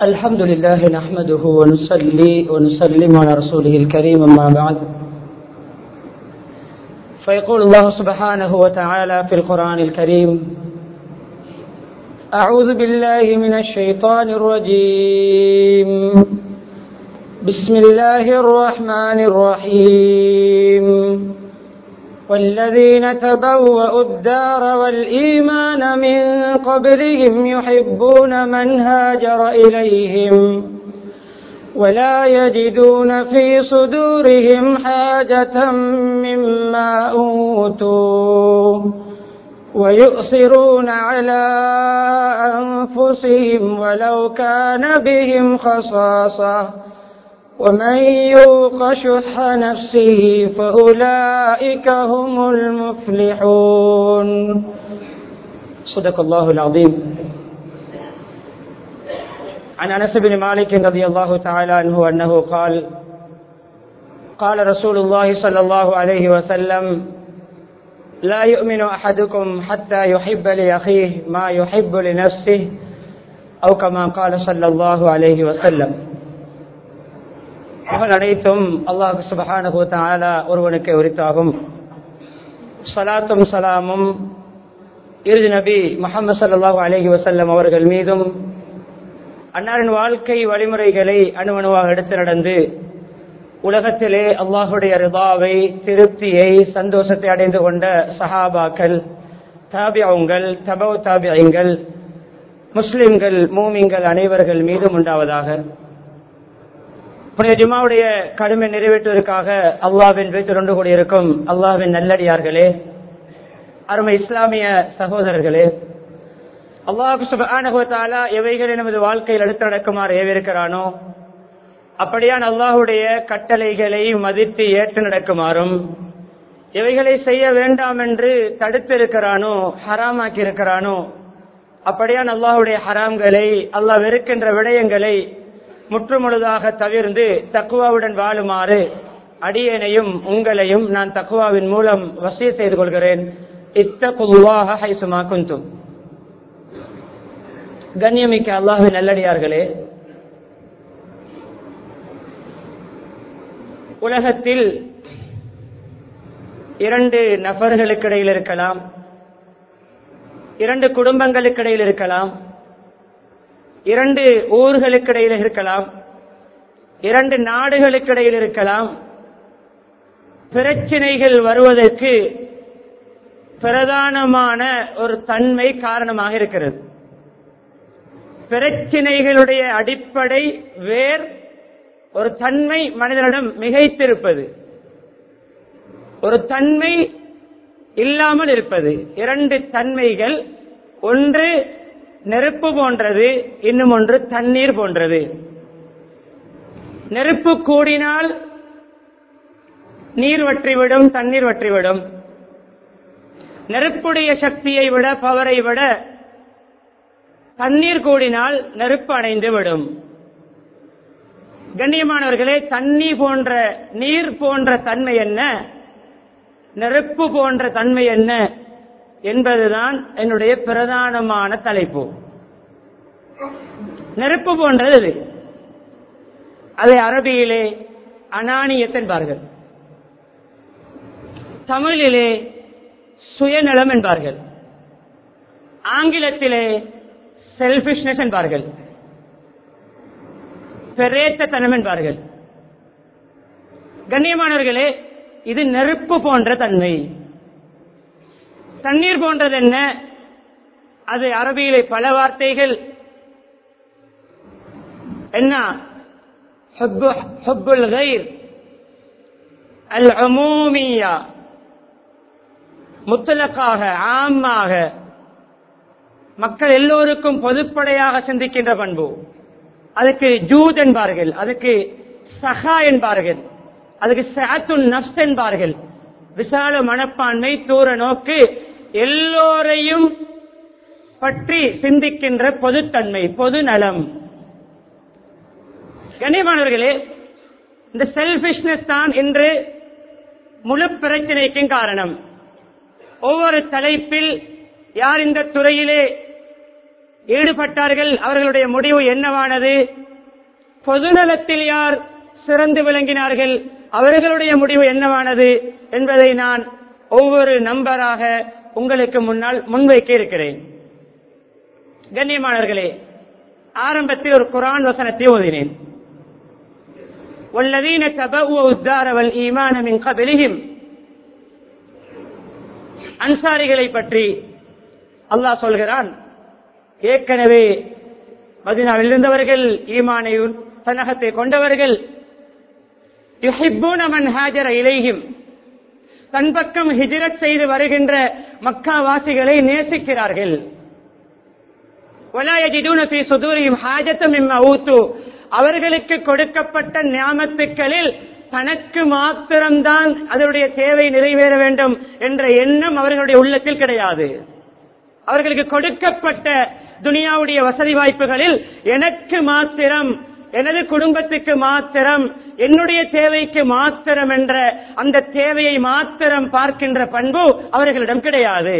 الحمد لله نحمده ونصلي ونسلم على رسوله الكريم أما بعد فيقول الله سبحانه وتعالى في القرآن الكريم أعوذ بالله من الشيطان الرجيم بسم الله الرحمن الرحيم والذين تبوأوا الدار والإيمان من قبلهم يحبون من هاجر إليهم ولا يجدون في صدورهم حاجة مما أوتوا ويؤثرون على أنفسهم ولو كان بهم خصاصة ومن يوق شح نفسه فأولئك هم المفلحون صدق الله العظيم عن أنس بن مالك رضي الله تعالى عنه أنه قال قال رسول الله صلى الله عليه وسلم لا يؤمن أحدكم حتى يحب لأخيه ما يحب لنفسه أو كما قال صلى الله عليه وسلم புகழ் அனைத்தும் அல்லாஹு சுபஹானஹு தாலா ஒருவனுக்கு உரித்தாகும் சலாத்தும் சலாமும் இறுதி நபி முகமது சல்லாஹூ அலஹி வசல்லம் அவர்கள் மீதும் அன்னாரின் வாழ்க்கை வழிமுறைகளை அணுவணுவாக எடுத்து நடந்து உலகத்திலே அல்லாஹுடைய ரிபாவை திருப்தியை சந்தோஷத்தை அடைந்து கொண்ட சஹாபாக்கள் தாபியங்கள் தபவ் தாபியங்கள் முஸ்லிம்கள் மூமிங்கள் அனைவர்கள் மீதும் உண்டாவதாக புனித ஜுமாவுடைய கடுமை நிறைவேற்றுவதற்காக அல்லாவின் வீட்டில் ஒன்று கூடியிருக்கும் அல்லாவின் நல்லடியார்களே அருமை இஸ்லாமிய சகோதரர்களே அல்லாஹு சுபானகுவத்தாலா எவைகளை நமது வாழ்க்கையில் எடுத்து நடக்குமாறு ஏவிருக்கிறானோ அப்படியான் அல்லாஹுடைய கட்டளைகளை மதித்து ஏற்று நடக்குமாறும் எவைகளை செய்ய வேண்டாம் என்று தடுத்திருக்கிறானோ ஹராமாக்கி இருக்கிறானோ அப்படியான் அல்லாஹுடைய ஹராம்களை அல்லாஹ் வெறுக்கின்ற விடயங்களை முற்றுமுழுதாக தவிர்ந்து தக்குவாவுடன் வாழுமாறு அடியனையும் உங்களையும் நான் தக்குவாவின் மூலம் வசிய செய்து கொள்கிறேன் இத்தகுவாக ஹைசுமா குந்தும் கண்ணியமிக்க அல்லாஹின் நல்லடியார்களே உலகத்தில் இரண்டு நபர்களுக்கு இடையில் இருக்கலாம் இரண்டு குடும்பங்களுக்கு இடையில் இருக்கலாம் இரண்டு ஊர்களுக்கு இடையில் இருக்கலாம் இரண்டு நாடுகளுக்கு இடையில் இருக்கலாம் பிரச்சனைகள் வருவதற்கு பிரதானமான ஒரு தன்மை காரணமாக இருக்கிறது பிரச்சனைகளுடைய அடிப்படை வேர் ஒரு தன்மை மனிதனிடம் மிகைத்திருப்பது ஒரு தன்மை இல்லாமல் இருப்பது இரண்டு தன்மைகள் ஒன்று நெருப்பு போன்றது இன்னும் ஒன்று தண்ணீர் போன்றது நெருப்பு கூடினால் நீர் வற்றிவிடும் தண்ணீர் வற்றிவிடும் நெருப்புடைய சக்தியை விட பவரை விட தண்ணீர் கூடினால் நெருப்பு அடைந்து விடும் கண்ணியமானவர்களே தண்ணி போன்ற நீர் போன்ற தன்மை என்ன நெருப்பு போன்ற தன்மை என்ன என்பதுதான் என்னுடைய பிரதானமான தலைப்பு நெருப்பு போன்றது அது அதை அரபியிலே அனானியத் என்பார்கள் தமிழிலே சுயநலம் என்பார்கள் ஆங்கிலத்திலே செல்பிஷ்னஸ் என்பார்கள் பெரேத்தனம் என்பார்கள் கண்ணியமானவர்களே இது நெருப்பு போன்ற தன்மை தண்ணீர் போன்றது என்ன அது அரபியிலே பல வார்த்தைகள் என்ன ஹுப்புல் கைர் அல் அமூமியா முத்தலக்காக ஆமாக மக்கள் எல்லோருக்கும் பொதுப்படையாக சிந்திக்கின்ற பண்பு அதுக்கு ஜூத் என்பார்கள் அதுக்கு சஹா என்பார்கள் அதுக்கு சாத்துன் நப்ஸ் என்பார்கள் விசால மனப்பான்மை தூர நோக்கு எல்லோரையும் பற்றி சிந்திக்கின்ற பொதுத்தன்மை பொது நலம் கண்ணியமானவர்களே இந்த செல்பிஷ்னஸ் தான் இன்று முழு பிரச்சனைக்கும் காரணம் ஒவ்வொரு தலைப்பில் யார் இந்த துறையிலே ஈடுபட்டார்கள் அவர்களுடைய முடிவு என்னவானது பொதுநலத்தில் யார் சிறந்து விளங்கினார்கள் அவர்களுடைய முடிவு என்னவானது என்பதை நான் ஒவ்வொரு நம்பராக உங்களுக்கு முன்னால் முன்வைக்க இருக்கிறேன் கண்ணியமானவர்களே ஆரம்பத்தில் ஒரு குரான் வசனத்தை ஓதினேன் والذين تبوأوا الدار والإيمان من قبلهم அன்சாரிகளை பற்றி அல்லாஹ் சொல்கிறான் ஏற்கனவே மதினாவில் இருந்தவர்கள் ஈமானை தன்னகத்தை கொண்டவர்கள் யுஹிப்பூன மன் ஹாஜர இலைஹிம் தன் பக்கம் ஹிஜ்ரத் செய்து வருகின்ற மக்கா வாசிகளை நேசிக்கிறார்கள் அவர்களுக்கு கொடுக்கப்பட்ட ஞாபகத்துக்களில் தனக்கு மாத்திரம்தான் அதனுடைய தேவை நிறைவேற வேண்டும் என்ற எண்ணம் அவர்களுடைய உள்ளத்தில் கிடையாது அவர்களுக்கு கொடுக்கப்பட்ட துனியாவுடைய வசதி வாய்ப்புகளில் எனக்கு மாத்திரம் எனது குடும்பத்துக்கு மாத்திரம் என்னுடைய தேவைக்கு மாத்திரம் என்ற அந்த தேவையை மாத்திரம் பார்க்கின்ற பண்பு அவர்களிடம் கிடையாது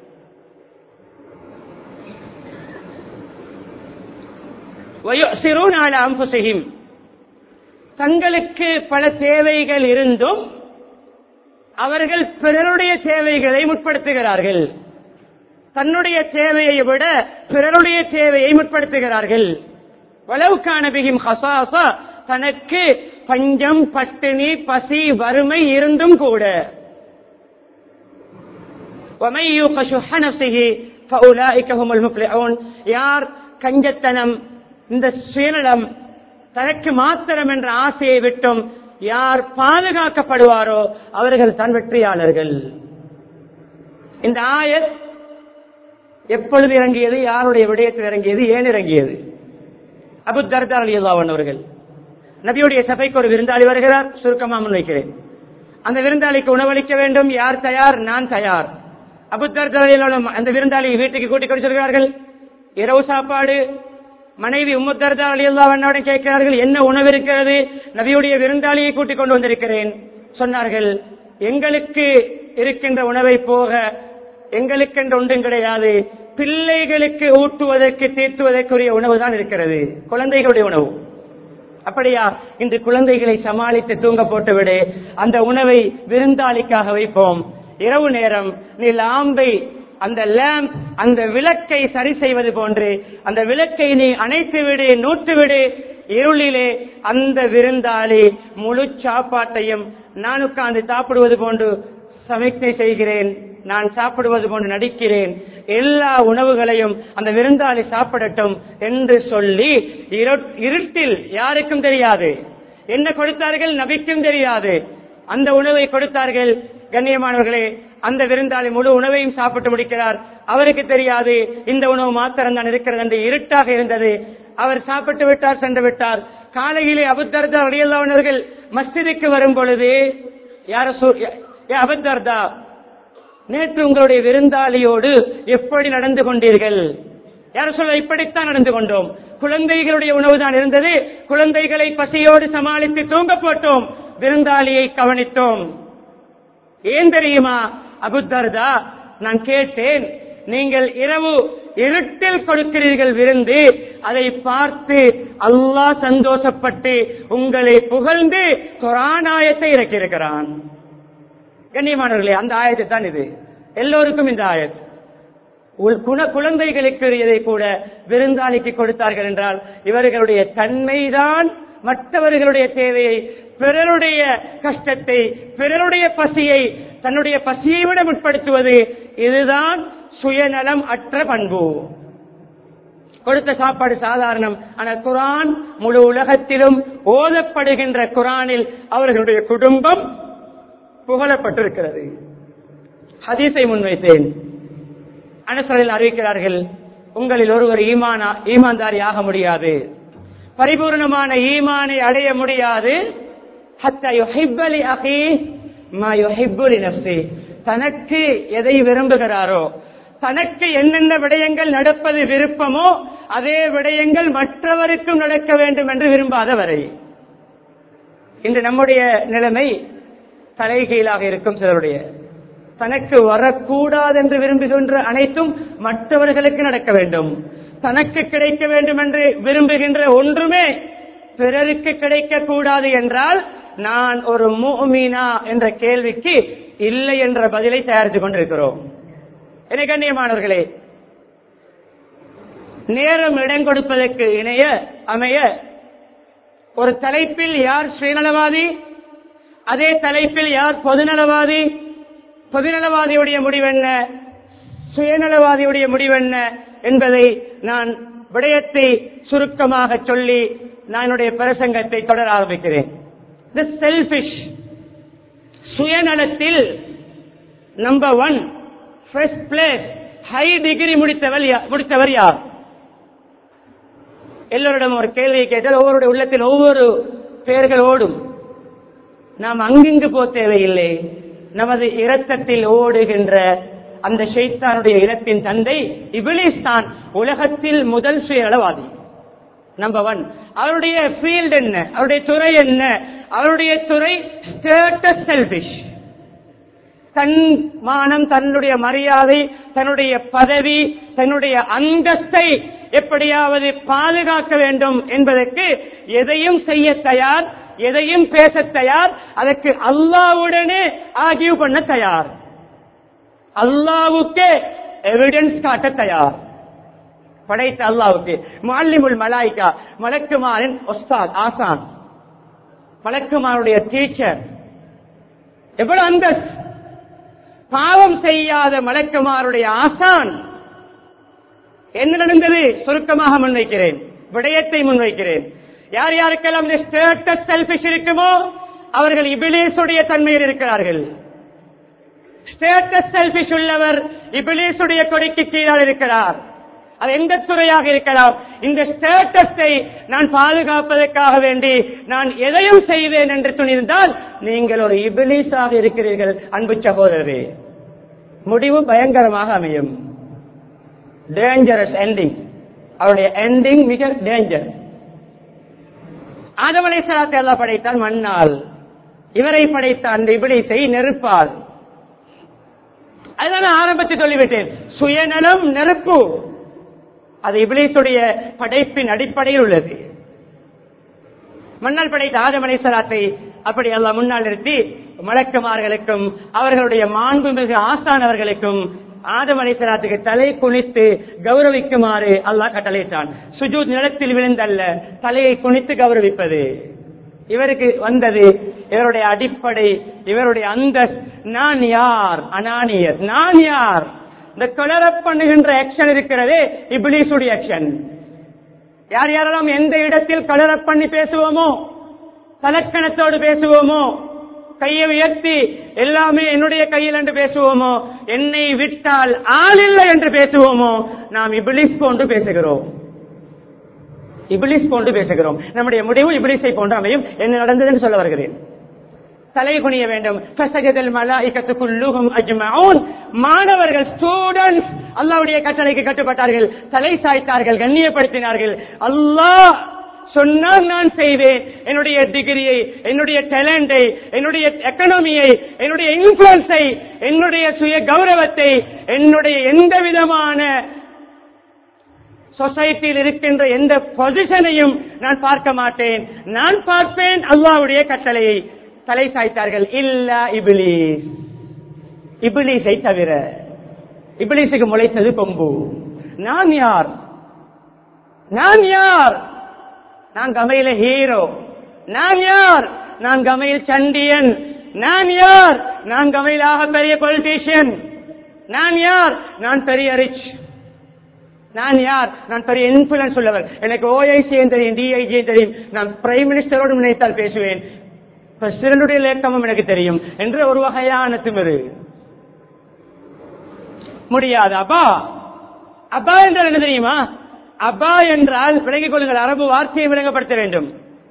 தங்களுக்கு பல தேவைகள் இருந்தும் அவர்கள் பிறருடைய தேவைகளை முற்படுத்துகிறார்கள் தன்னுடைய தேவையை விட பிறருடைய தேவையை முற்படுத்துகிறார்கள் வளவுக்கான பிகிம் ஹசாசா தனக்கு பஞ்சம் பட்டினி பசி வறுமை இருந்தும் கூட யார் கஞ்சத்தனம் இந்த சுயநலம் தனக்கு மாத்திரம் என்ற ஆசையை விட்டும் யார் பாதுகாக்கப்படுவாரோ அவர்கள் தான் வெற்றியாளர்கள் இந்த ஆயத் எப்பொழுது இறங்கியது யாருடைய விடயத்தில் இறங்கியது ஏன் இறங்கியது அபு தர்தார் அலியல்லாவன் அவர்கள் நபியுடைய சபைக்கு ஒரு விருந்தாளி வருகிறார் சுருக்கமா முன்வைக்கிறேன் அந்த விருந்தாளிக்கு உணவளிக்க வேண்டும் யார் தயார் நான் தயார் அபு தர்தார் அந்த விருந்தாளியை வீட்டுக்கு கூட்டிக் கொண்டு செல்கிறார்கள் இரவு சாப்பாடு மனைவி உம்முத்தர்தா அலியல்லாவண்ணாவுடன் கேட்கிறார்கள் என்ன உணவு இருக்கிறது நபியுடைய விருந்தாளியை கூட்டிக் கொண்டு வந்திருக்கிறேன் சொன்னார்கள் எங்களுக்கு இருக்கின்ற உணவை போக எங்களுக்கென்று ஒன்றும் கிடையாது பிள்ளைகளுக்கு ஊட்டுவதற்கு தீர்த்துவதற்குரிய உணவு தான் இருக்கிறது குழந்தைகளுடைய உணவு அப்படியா இன்று குழந்தைகளை சமாளித்து தூங்க போட்டுவிடு அந்த உணவை விருந்தாளிக்காக வைப்போம் இரவு நேரம் நீ லாம்பை அந்த லேம்ப் அந்த விளக்கை சரி செய்வது போன்று அந்த விளக்கை நீ அணைத்து விடு நூற்று விடு இருளிலே அந்த விருந்தாளி முழு சாப்பாட்டையும் நான் உட்கார்ந்து சாப்பிடுவது போன்று சமிக்ஞை செய்கிறேன் நான் சாப்பிடுவது போன்று நடிக்கிறேன் எல்லா உணவுகளையும் அந்த விருந்தாளி சாப்பிடட்டும் என்று சொல்லி இருட்டில் யாருக்கும் தெரியாது என்ன கொடுத்தார்கள் நபிக்கும் தெரியாது அந்த உணவை கொடுத்தார்கள் கண்ணியமானவர்களே அந்த விருந்தாளி முழு உணவையும் சாப்பிட்டு முடிக்கிறார் அவருக்கு தெரியாது இந்த உணவு மாத்திரம் தான் இருக்கிறது என்று இருட்டாக இருந்தது அவர் சாப்பிட்டு விட்டார் சென்று விட்டார் காலையிலே அபுத்தர்தா அடியல்லாவனர்கள் மஸ்ஜிதுக்கு வரும் பொழுது யார அபுத்தர்தா நேற்று உங்களுடைய விருந்தாளியோடு எப்படி நடந்து கொண்டீர்கள் யார சொல்ல இப்படித்தான் நடந்து கொண்டோம் குழந்தைகளுடைய உணவு தான் இருந்தது குழந்தைகளை பசியோடு சமாளித்து தூங்க போட்டோம் விருந்தாளியை கவனித்தோம் ஏன் தெரியுமா அபுத்தர்தா நான் கேட்டேன் நீங்கள் இரவு இருட்டில் கொடுக்கிறீர்கள் விருந்து அதை பார்த்து அல்லாஹ் சந்தோஷப்பட்டு உங்களை புகழ்ந்து குரானாயத்தை இறக்கியிருக்கிறான் கண்ணியமானவர்களே அந்த ஆயத்தை தான் இது எல்லோருக்கும் இந்த ஆயத் குண குழந்தைகளுக்குரியதை கூட விருந்தாளிக்கு கொடுத்தார்கள் என்றால் இவர்களுடைய தன்மைதான் மற்றவர்களுடைய தேவையை பிறருடைய கஷ்டத்தை பிறருடைய பசியை தன்னுடைய பசியை விட முற்படுத்துவது இதுதான் சுயநலம் அற்ற பண்பு கொடுத்த சாப்பாடு சாதாரணம் ஆனால் குரான் முழு உலகத்திலும் ஓதப்படுகின்ற குரானில் அவர்களுடைய குடும்பம் புகழப்பட்டிருக்கிறது ஹதீஸை முன்வைத்தேன் அனுசரில் அறிவிக்கிறார்கள் உங்களில் ஒருவர் ஈமானா ஈமான்தாரி ஆக முடியாது பரிபூர்ணமான ஈமானை அடைய முடியாது தனக்கு எதை விரும்புகிறாரோ தனக்கு என்னென்ன விடயங்கள் நடப்பது விருப்பமோ அதே விடயங்கள் மற்றவருக்கும் நடக்க வேண்டும் என்று விரும்பாத வரை இன்று நம்முடைய நிலைமை தலைகீழாக இருக்கும் சிலருடைய தனக்கு வரக்கூடாது என்று விரும்புகின்ற அனைத்தும் மற்றவர்களுக்கு நடக்க வேண்டும் தனக்கு கிடைக்க வேண்டும் என்று விரும்புகின்ற ஒன்றுமே பிறருக்கு கிடைக்க கூடாது என்றால் நான் ஒரு மூமினா என்ற கேள்விக்கு இல்லை என்ற பதிலை தயாரித்துக் கொண்டிருக்கிறோம் என கண்ணியமானவர்களே நேரம் இடம் கொடுப்பதற்கு இணைய அமைய ஒரு தலைப்பில் யார் சுயநலவாதி அதே தலைப்பில் யார் பொதுநலவாதி பொதுநலவாதியுடைய முடிவென்ன சுயநலவாதியுடைய முடிவென்ன என்பதை நான் விடயத்தை சுருக்கமாக சொல்லி நான் என்னுடைய பிரசங்கத்தை தொடர ஆரம்பிக்கிறேன் தி செல்பிஷ் சுயநலத்தில் number one first place high degree முடித்தவர் யா- முடித்தவர் யார் எல்லோரிடம் ஒரு கேள்வியை கேட்டால் ஒவ்வொருடைய உள்ளத்தில் ஒவ்வொரு பெயர்கள் ஓடும் நாம் அங்கிங்கு போ தேவையில்லை நமது இரத்தத்தில் ஓடுகின்ற அந்த ஷைத்தானுடைய இரத்தின் தந்தை இபிலிஸ் தான் உலகத்தில் முதல் சுயநலவாதி நம்பர் ஒன் அவருடைய ஃபீல்ட் என்ன அவருடைய துறை என்ன அவருடைய துறை ஸ்டேட்டஸ் செல்பிஷ் தன் மானம் தன்னுடைய மரியாதை தன்னுடைய பதவி தன்னுடைய அந்தஸ்தை எப்படியாவது பாதுகாக்க வேண்டும் என்பதற்கு எதையும் செய்ய தயார் எதையும் பேச தயார் அதற்கு அல்லாவுடனே ஆகிய பண்ண தயார் அல்லாவுக்கே எவிடன்ஸ் காட்ட தயார் படைத்த அல்லாவுக்கு மாலிமுல் மலாய்கா மலக்குமாரின் ஒஸ்தாத் ஆசான் மலக்குமாருடைய டீச்சர் எவ்வளவு அந்தஸ்து பாவம் செய்யாத மலக்குமாருடைய ஆசான் என்ன நடந்தது சுருக்கமாக முன்வைக்கிறேன் விடயத்தை முன்வைக்கிறேன் யார் யாருக்கெல்லாம் இந்த ஸ்டேட்டஸ் செல்பிஷ் இருக்குமோ அவர்கள் இபிலேசுடைய தன்மையில் இருக்கிறார்கள் ஸ்டேட்டஸ் செல்பிஷ் உள்ளவர் இபிலேசுடைய கொடிக்கு கீழால் இருக்கிறார் அது எந்த துறையாக இருக்கலாம் இந்த ஸ்டேட்டஸை நான் பாதுகாப்பதற்காக வேண்டி நான் எதையும் செய்வேன் என்று துணிந்தால் நீங்கள் ஒரு இபிலிஸாக இருக்கிறீர்கள் அன்பு சகோதரரே முடிவு பயங்கரமாக அமையும் டேஞ்சரஸ் எண்டிங் அவருடைய எண்டிங் மிக டேஞ்சர் ஆதமலை சலாத்தை எல்லாம் படைத்தால் மண்ணால் இவரை படைத்த அந்த இபிலிசை நெருப்பால் அதுதான் நான் ஆரம்பத்தில் சொல்லிவிட்டேன் சுயநலம் நெருப்பு அது இபிலிசுடைய படைப்பின் அடிப்படையில் உள்ளது மண்ணால் படைத்த ஆதம் அலைசலாத்தை அப்படி எல்லாம் முன்னால் நிறுத்தி மலக்குமார்களுக்கும் அவர்களுடைய மாண்புமிகு ஆசானவர்களுக்கும் ஆதம் அலைசலாத்துக்கு தலை குனித்து கௌரவிக்குமாறு அல்லாஹ் கட்டளையிட்டான் சுஜூத் நிலத்தில் விழுந்தல்ல தலையை குனித்து கௌரவிப்பது இவருக்கு வந்தது இவருடைய அடிப்படை இவருடைய அந்த நான் யார் அனானியர் நான் யார் இந்த கொலர பண்ணுகின்ற ஆக்ஷன் இருக்கிறதே இபிலிசுடைய ஆக்ஷன் யார் யாரெல்லாம் எந்த இடத்தில் கலர பண்ணி பேசுவோமோ தலக்கணத்தோடு பேசுவோமோ கையை உயர்த்தி எல்லாமே என்னுடைய கையில் என்று பேசுவோமோ என்னை விட்டால் ஆள் இல்லை என்று பேசுவோமோ நாம் இபிலிஸ் போன்று பேசுகிறோம் இபிலிஸ் போன்று பேசுகிறோம் நம்முடைய முடிவு இபிலிஸை போன்று அமையும் என்ன நடந்தது என்று சொல்ல வருகிறேன் தலை குனிய வேண்டும் ஃபசஜதல் மலாயிகத்துக்குள்ளுஹும் அஜ்மஊன் மாணவர்கள் ஸ்டூடண்ட்ஸ் அல்லாஹ்வுடைய கட்டளைக்கு கட்டுப்பட்டார்கள் தலை சாய்த்தார்கள் கண்ணியப்படுத்தினார்கள் அல்லாஹ் சொன்னால் நான் செய்வேன் என்னுடைய டிகிரியை என்னுடைய டேலண்டை என்னுடைய எக்கனாமியை என்னுடைய இன்ஃபுளுன்ஸை என்னுடைய சுய கௌரவத்தை என்னுடைய எந்த விதமான சொசைட்டியில் இருக்கின்ற எந்த பொசிஷனையும் நான் பார்க்க மாட்டேன் நான் பார்ப்பேன் அல்லாஹ்வுடைய கட்டளையை தலை சாய்த்தார்கள் இல்ல இபிலிஸ் இபிலிஸை தவிர இபிலிஸுக்கு முளைத்தது கொம்பு நான் யார் நான் யார் நான் கமையில ஹீரோ நான் யார் நான் கமையில் சண்டியன் நான் யார் நான் கமையிலாக பெரிய பொலிட்டீஷியன் நான் யார் நான் பெரிய ரிச் நான் யார் நான் பெரிய இன்ஃபுளுன்ஸ் உள்ளவர் எனக்கு ஓஐசியும் தெரியும் டிஐஜியும் தெரியும் நான் பிரைம் மினிஸ்டரோடு நினைத்தால் பேசுவேன் பிரசிடண்டுடைய லேக்கமும் எனக்கு தெரியும் என்று ஒரு வகையான திமிரு முடியாது அப்பா அப்பா என்றால் என்ன தெரியுமா அப்பா என்றால் விளங்கிக் கொள்ளுங்கள் அரபு வார்த்தையை விளங்கப்படுத்த வேண்டும்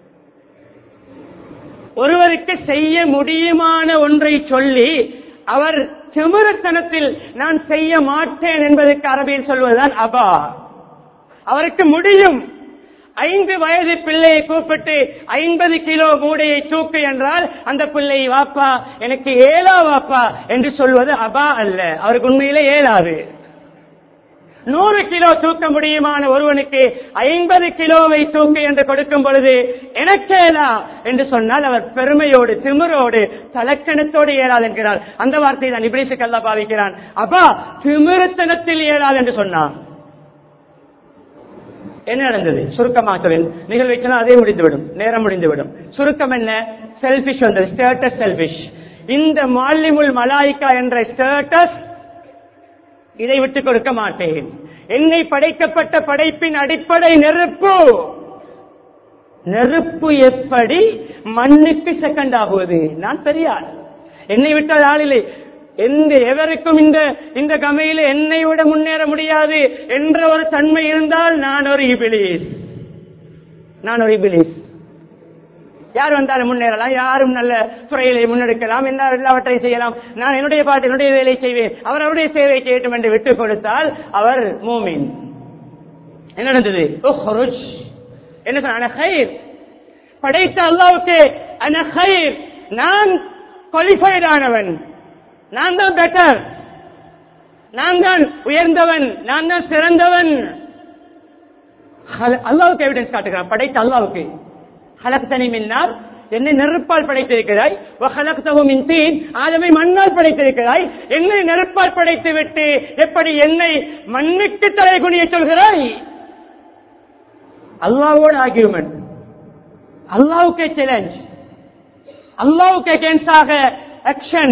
ஒருவருக்கு செய்ய முடியுமான ஒன்றை சொல்லி அவர் திமிரத்தனத்தில் நான் செய்ய மாட்டேன் என்பதற்கு அரபியில் சொல்வதுதான் அபா அவருக்கு முடியும் ஐந்து வயது பிள்ளையை கூப்பிட்டு ஐம்பது கிலோ மூடையை தூக்கு என்றால் அந்த பிள்ளை வாப்பா எனக்கு ஏலா வாப்பா என்று சொல்வது அபா அல்ல அவருக்கு உண்மையிலே ஏலாது நூறு கிலோ தூக்க முடியுமான ஒருவனுக்கு ஐம்பது கிலோவை தூக்கு என்று கொடுக்கும் பொழுது எனக்கேலா என்று சொன்னால் அவர் பெருமையோடு திமிரோடு தலக்கணத்தோடு இயலாது என்கிறார் அந்த வார்த்தையை தான் இப்ரீஷுக்கு அல்லா பாவிக்கிறான் அப்பா திமிருத்தனத்தில் இயலாது என்று சொன்னான் என்ன நடந்தது சுருக்கமாக சொல்லேன் நிகழ்வை சொன்னால் அதே முடிந்துவிடும் நேரம் முடிந்துவிடும் சுருக்கம் என்ன செல்பிஷ் வந்தது ஸ்டேட்டஸ் செல்பிஷ் இந்த மாலிமுல் மலாய்க்கா என்ற ஸ்டேட்டஸ் இதை விட்டுக் கொடுக்க மாட்டேன் என்னை படைக்கப்பட்ட படைப்பின் அடிப்படை நெருப்பு நெருப்பு எப்படி மண்ணுக்கு செகண்ட் ஆகுவது நான் பெரியார் என்னை விட்டால் ஆளில்லை எந்த எவருக்கும் இந்த இந்த கமையில என்னை விட முன்னேற முடியாது என்ற ஒரு தன்மை இருந்தால் நான் ஒரு இபிலிஸ் நான் ஒரு இபிலிஸ் யார் வந்தாலும் முன்னேறலாம் யாரும் நல்ல துறையிலே முன்னெடுக்கலாம் என்ன எல்லாவற்றையும் செய்யலாம் நான் என்னுடைய பாட்டு என்னுடைய வேலை செய்வேன் அவர் அவருடைய சேவை செய்யட்டும் என்று விட்டுக் கொடுத்தால் அவர் மூமின் என்ன நடந்தது உஹ்ருஜ். என்ன சொன்ன அன ஹைர் படைத்த அல்லாவுக்கு அன ஹைர் நான் குவாலிஃபைட் ஆனவன் நான் தான் பெட்டர் நான் தான் உயர்ந்தவன் நான் தான் சிறந்தவன் ஹல- அல்லாவுக்கு எவிடன்ஸ் காட்டுகிறான் படைத்த அல்லாவுக்கு ஹலக்தனி மின்னார் என்னை நெருப்பால் படைத்திருக்கிறாய் வஹலக்தஹு மின் தீன் ஆதமை மண்ணால் படைத்திருக்கிறாய் என்னை நெருப்பால் படைத்து விட்டு எப்படி என்னை மண்ணுக்கு தலை குனிய சொல்கிறாய் அல்லாவோட ஆர்கியூமெண்ட் அல்லாவுக்கே சேலஞ்ச் அல்லாவுக்கு அகேன்ஸ்டாக ஆக்ஷன்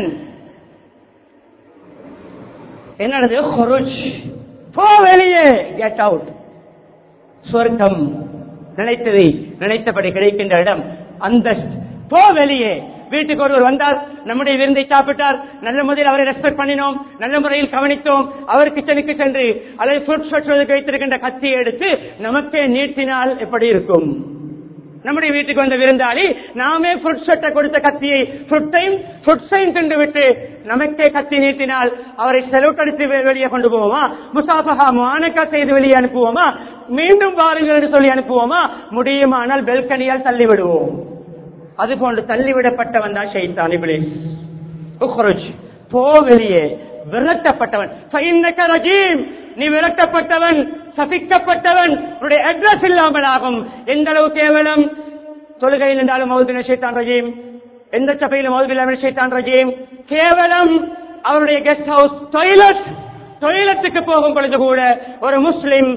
என்னது ஹொருஜ் போ வெளியே கெட் அவுட் சொர்க்கம் நினைத்ததை நினைத்தபடி கிடைக்கின்ற இடம் அந்த போ வெளியே வீட்டுக்கு ஒருவர் வந்தார் நம்முடைய விருந்தை சாப்பிட்டார் நல்ல முறையில் அவரை ரெஸ்பெக்ட் பண்ணினோம் நல்ல முறையில் கவனித்தோம் அவர் கிச்சனுக்கு சென்று அதை ஃபுட் சொட்டுவதற்கு வைத்திருக்கின்ற கத்தியை எடுத்து நமக்கே நீட்டினால் எப்படி இருக்கும் நம்முடைய வீட்டுக்கு வந்த விருந்தாளி நாமே ஃபுட் ஷட்டை கொடுத்த கத்தியை ஃபுட்டையும் ஃபுட்ஸையும் தின்று விட்டு நமக்கே கத்தி நீட்டினால் அவரை செலவுக்கடித்து வெ- வெளியே கொண்டு போவோமா முசாஃபஹா மானக்கா செய்து வெளியே அனுப்புவோமா மீண்டும் பாருங்கள் என்று சொல்லி அனுப்புவோமா முடியுமானால் பெல்கனியால் தள்ளி விடுவோம் அது போன்று தள்ளிவிடப்பட்டவன் தான் ஷைத்தான் இப்ளீஸ் உஹ்ருஜ் போ வெளியே விரட்டப்பட்டவன் ஃபைன்னக ரஜீம் நீ விரட்டப்பட்டவன் சபிக்கப்பட்டவன் உன்னுடைய அட்ரஸ் இல்லாமல் ஆகும் எந்த அளவு கேவலம் தொழுகையில் இருந்தாலும் மௌதுபின ஷைத்தான் ரஜீம் எந்த சபையிலும் மௌதுபில்லாமல் ஷைத்தான் ரஜீம் கேவலம் அவருடைய கெஸ்ட் ஹவுஸ் டாய்லெட் டொய்லெட்டுக்கு போகும் பொழுது கூட ஒரு முஸ்லிம்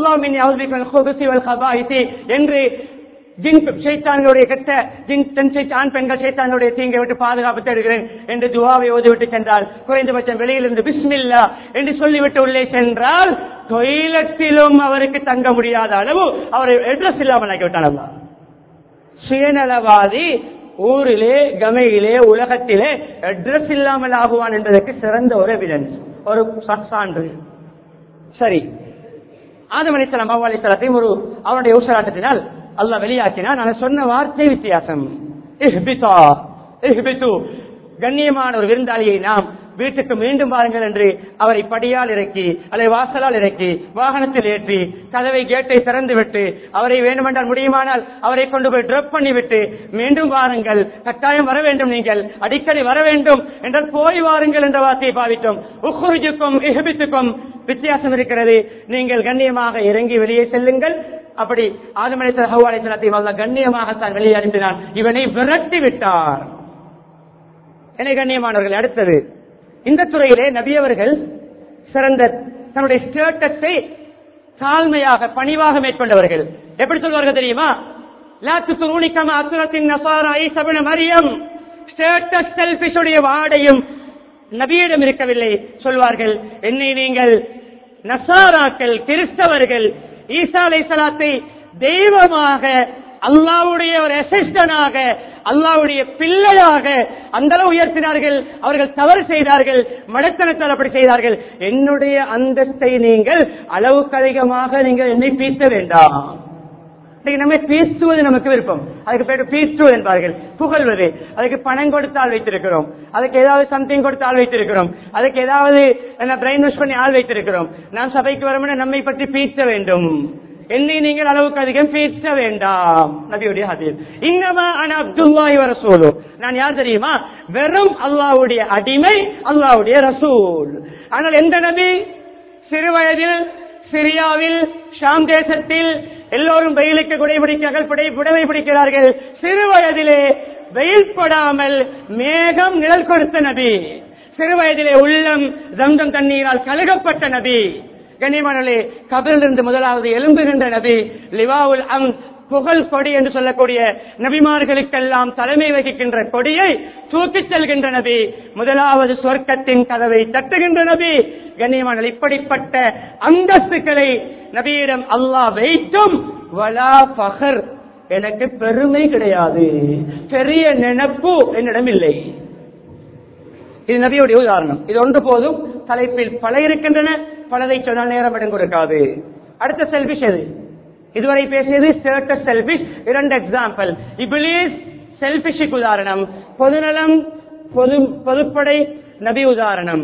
அல்லாஹ் என்று ஜின் ஷைத்தான்களுடைய கெட்ட ஜின் பெண் ஷைத்- ஆண் பெண்கள் ஷைத்தான்களுடைய தீங்கை விட்டு பாதுகாப்பு தேடுகிறேன் என்று துவாவை ஓதிவிட்டு சென்றால் குறைந்தபட்சம் வெளியிலிருந்து பிஸ்மில்லா என்று சொல்லிவிட்டு உள்ளே சென்றால் டொய்லெட்டிலும் அவருக்கு தங்க முடியாத அளவு அவரை அட்ரஸ் இல்லாமல் ஆக்கிவிட்டான் அல்லாஹ். சுயநலவாதி ஊரிலே கமையிலே உலகத்திலே அட்ரஸ் இல்லாமல் ஆகுவான் என்பதற்கு சிறந்த ஒரு எவிடன்ஸ் ஒரு சா- சான்று சரி ஆதம் அலிசலாம் அவ்வா அலிசலாத்தையும் ஒரு அவனுடைய ஊசலாட்டத்தினால் அல்லாஹ் வெளியாக்கினான் நான் சொன்ன வார்த்தை வித்தியாசம் இஹ்பிதா, இஹ்பிது. கண்ணியமான ஒரு விருந்தாளியை நாம் வீட்டுக்கு மீண்டும் வாருங்கள் என்று அவரை படியால் இறக்கி அல்லது வாசலால் இறக்கி வாகனத்தில் ஏற்றி கதவை கேட்டை திறந்து விட்டு அவரை வேண்டுமென்றால் முடியுமானால் அவரை கொண்டு போய் டிராப் பண்ணிவிட்டு மீண்டும் வாருங்கள் கட்டாயம் வர வேண்டும் நீங்கள் அடிக்கடி வர வேண்டும் என்றால் போய் வாருங்கள் என்ற வார்த்தையை பாவித்தோம் உஹ்ருஜுக்கும் இஹ்பித்துக்கும் வித்தியாசம் இருக்கிறது நீங்கள் கண்ணியமாக இறங்கி வெளியே செல்லுங்கள் அப்படி ஆதமலை ஹவாலைத்தனத்தை வல்ல கண்ணியமாகத்தான் வெளியே அனுப்பினான் இவனை விரட்டி விட்டார் என கண்ணியமானவர்கள் அடுத்தது இந்த துறையிலே நபியவர்கள் சிறந்த தன்னுடைய ஸ்டேட்டஸை தாழ்மையாக பணிவாக மேற்கொண்டவர்கள் எப்படி சொல்வார்கள் தெரியுமா லாத்து துணிக்கம அசுரத்தின் நசாரா ஈசபன மரியம் ஸ்டேட்டஸ் செல்பிஷுடைய வாடையும் நபியிடம் இருக்கவில்லை சொல்வார்கள் என்னை நீங்கள் நசாராக்கள் கிறிஸ்தவர்கள் ஈசா அலை சலாத்தை தெய்வமாக அல்லாவுடைய ஒரு அசிஸ்டனாக அல்லாவுடைய பிள்ளையாக அந்த அளவு உயர்த்தினார்கள் அவர்கள் தவறு செய்தார்கள் மடத்தனத்தால் அப்படி செய்தார்கள் என்னுடைய அந்தஸ்தை நீங்கள் அளவுக்கு அதிகமாக நீங்கள் என்னை பீத்த வேண்டாம் இன்னைக்கு நம்ம பேசுவது நமக்கு விருப்பம் அதுக்கு பேர் பேசுவது என்பார்கள் புகழ்வது அதுக்கு பணம் கொடுத்தால் வைத்திருக்கிறோம் அதுக்கு ஏதாவது சம்திங் கொடுத்தால் வைத்திருக்கிறோம் அதுக்கு ஏதாவது என்ன பிரெயின் வாஷ் பண்ணி ஆள் வைத்திருக்கிறோம் நாம் சபைக்கு வரும்போது நம்மை பற்றி பீச்ச வேண்டும் என்னை நீங்கள் அளவுக்கு அதிகம் பேச வேண்டாம் நபியுடைய ஹதீஸ் இன்னமா அன அப்துல்லாஹி வ ரசூலு நான் யார் தெரியுமா வெறும் அல்லாஹ்வுடைய அடிமை அல்லாஹ்வுடைய ரசூல் ஆனால் எந்த நபி சிறு வயதில் சிரியாவில் ஷாம் தேசத்தில் எல்லோரும் வெயிலுக்கு குடைபிடிக்கிறார்கள் புடை புடவை பிடிக்கிறார்கள் சிறு வயதிலே வெயில் படாமல் மேகம் நிழல் கொடுத்த நபி சிறு வயதிலே உள்ளம் தம்தம் தண்ணீரால் கழுகப்பட்ட நபி கண்ணியமானே கபிலிருந்து முதலாவது எழும்புகின்ற நபி லிவாவுல் அம் புகழ் கொடி என்று சொல்லக்கூடிய நபிமார்களுக்கெல்லாம் தலைமை வகிக்கின்ற கொடியை தூக்கிச் செல்கின்ற நபி முதலாவது சொர்க்கத்தின் கதவை தட்டுகின்ற நபி கண்ணியமான இப்படிப்பட்ட அந்தஸ்துக்களை நபியிடம் அல்லாஹ் வைத்தும் வலா பகர் எனக்கு பெருமை கிடையாது பெரிய நினைப்பு என்னிடம் இல்லை இது நபியுடைய உதாரணம் இது ஒன்று போதும் தலைப்பில் பல இருக்கின்றன பலதை சொன்னால் நேரம் இடம் கொடுக்காது அடுத்த செல்பிஷ் எது இதுவரை பேசியது ஸ்டேட்டஸ் செல்பிஷ் இரண்டு எக்ஸாம்பிள் இபிலிஸ் செல்பிஷுக்கு உதாரணம் பொதுநலம் பொது பொதுப்படை நபி உதாரணம்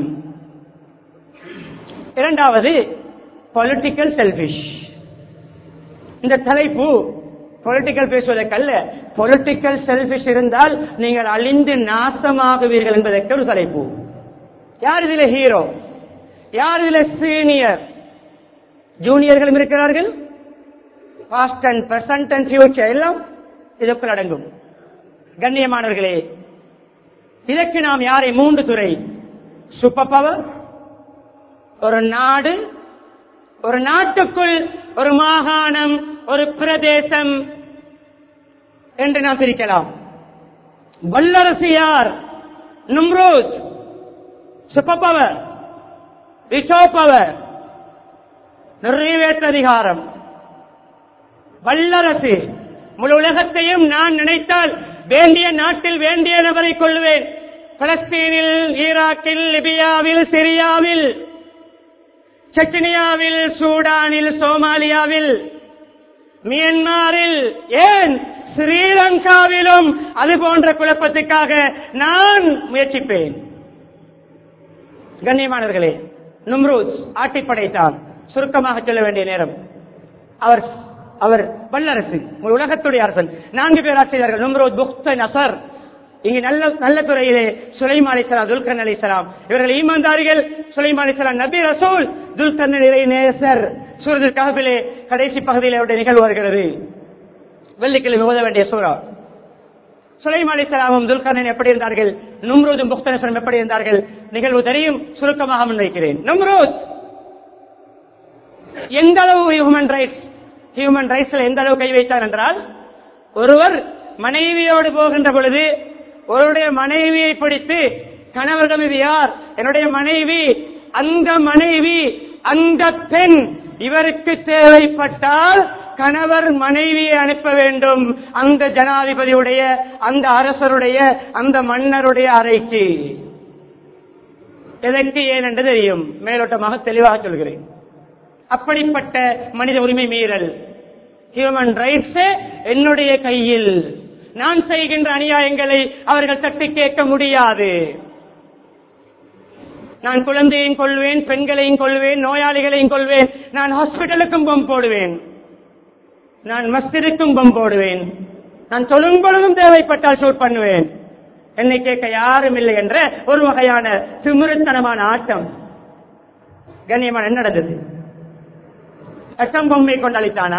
இரண்டாவது பொலிட்டிக்கல் செல்பிஷ் இந்த தலைப்பு பொலிட்டிக்கல் பேசுவதற்கல்ல பொலிட்டிக்கல் செல்பிஷ் இருந்தால் நீங்கள் அழிந்து நாசமாகுவீர்கள் என்பதற்கு ஒரு தலைப்பு யார் இதுல ஹீரோ யார் இதுல சீனியர் ஜூனியர்களும் இருக்கிறார்கள் past and present and future எல்லாம் இதற்குள் அடங்கும் கண்ணியமானவர்களே இதற்கு நாம் யாரை மூன்று துறை சூப்பர் பவர் ஒரு நாடு ஒரு நாட்டுக்குள் ஒரு மாகாணம் ஒரு பிரதேசம் என்று நாம் பிரிக்கலாம் வல்லரசு யார் Nimrod super power veto power நிறைவேற்ற அதிகாரம் வல்லரசு முழு உலகத்தையும் நான் நினைத்தால் வேண்டிய நாட்டில் வேண்டிய நபரை கொள்வேன் பலஸ்தீனில் ஈராக்கில் லிபியாவில் சிரியாவில் செச்சனியாவில் சூடானில் சோமாலியாவில் மியன்மாரில் ஏன் ஸ்ரீலங்காவிலும் அது போன்ற குழப்பத்துக்காக நான் முயற்சிப்பேன் கண்ணியமானவர்களே நும்ரூத் ஆட்டி படைத்தான் சுருக்கமாக சொல்ல வேண்டிய நேரம் அவர் அவர் வல்லரசு ஒரு உலகத்துடைய அரசன் நான்கு பேர் ஆசிரியர்கள் நும்ரோத் புக்த நசர் இங்கு நல்ல நல்ல துறையிலே சுலைமா அலிசலாம் துல்கன் அலிசலாம் இவர்கள் ஈமான்தாரிகள் சுலைமா அலிசலாம் நபி ரசூல் துல்கன் நேசர் சூரஜ் கஹபிலே கடைசி பகுதியில் அவருடைய நிகழ்வு வருகிறது வெள்ளிக்கிழமை ஓத வேண்டிய சூறா சுலைமா அலிசலாமும் துல்கர்ணன் எப்படி இருந்தார்கள் நும்ரோதும் புக்தனசரம் எப்படி இருந்தார்கள் நிகழ்வு தெரியும் சுருக்கமாக முன்வைக்கிறேன் நும்ரோத் எந்த அளவு ஹியூமன் ரைட்ஸ் ஹியூமன் ரைட்ஸ்ல எந்த அளவு கை வைத்தார் என்றால் ஒருவர் மனைவியோடு போகின்ற பொழுது ஒருவருடைய மனைவியை பிடித்து கணவரிடம் இது யார் என்னுடைய மனைவி அந்த மனைவி அந்த பெண் இவருக்கு தேவைப்பட்டால் கணவர் மனைவியை அனுப்ப வேண்டும் அந்த ஜனாதிபதியுடைய அந்த அரசருடைய அந்த மன்னருடைய அறைக்கு எதற்கு ஏன் என்று தெரியும் மேலோட்டமாக தெளிவாக சொல்கிறேன் அப்படிப்பட்ட மனித உரிமை மீறல் ஹியூமன் ரைட்ஸ் என்னுடைய கையில் நான் செய்கின்ற அநியாயங்களை அவர்கள் தட்டி கேட்க முடியாது நான் குழந்தையும் கொள்வேன் பெண்களையும் கொள்வேன் நோயாளிகளையும் கொள்வேன் நான் ஹாஸ்பிட்டலுக்கும் பம் போடுவேன் நான் மஸ்திருக்கும் பம் போடுவேன் நான் தொழும் பொழுதும் தேவைப்பட்டால் ஷூட் பண்ணுவேன் என்னை கேட்க யாரும் இல்லை என்ற ஒரு வகையான திமிருத்தனமான ஆட்டம் கண்ணியமான என்ன நடந்தது அட்டம் பொம்மை கொண்டு அளித்தானா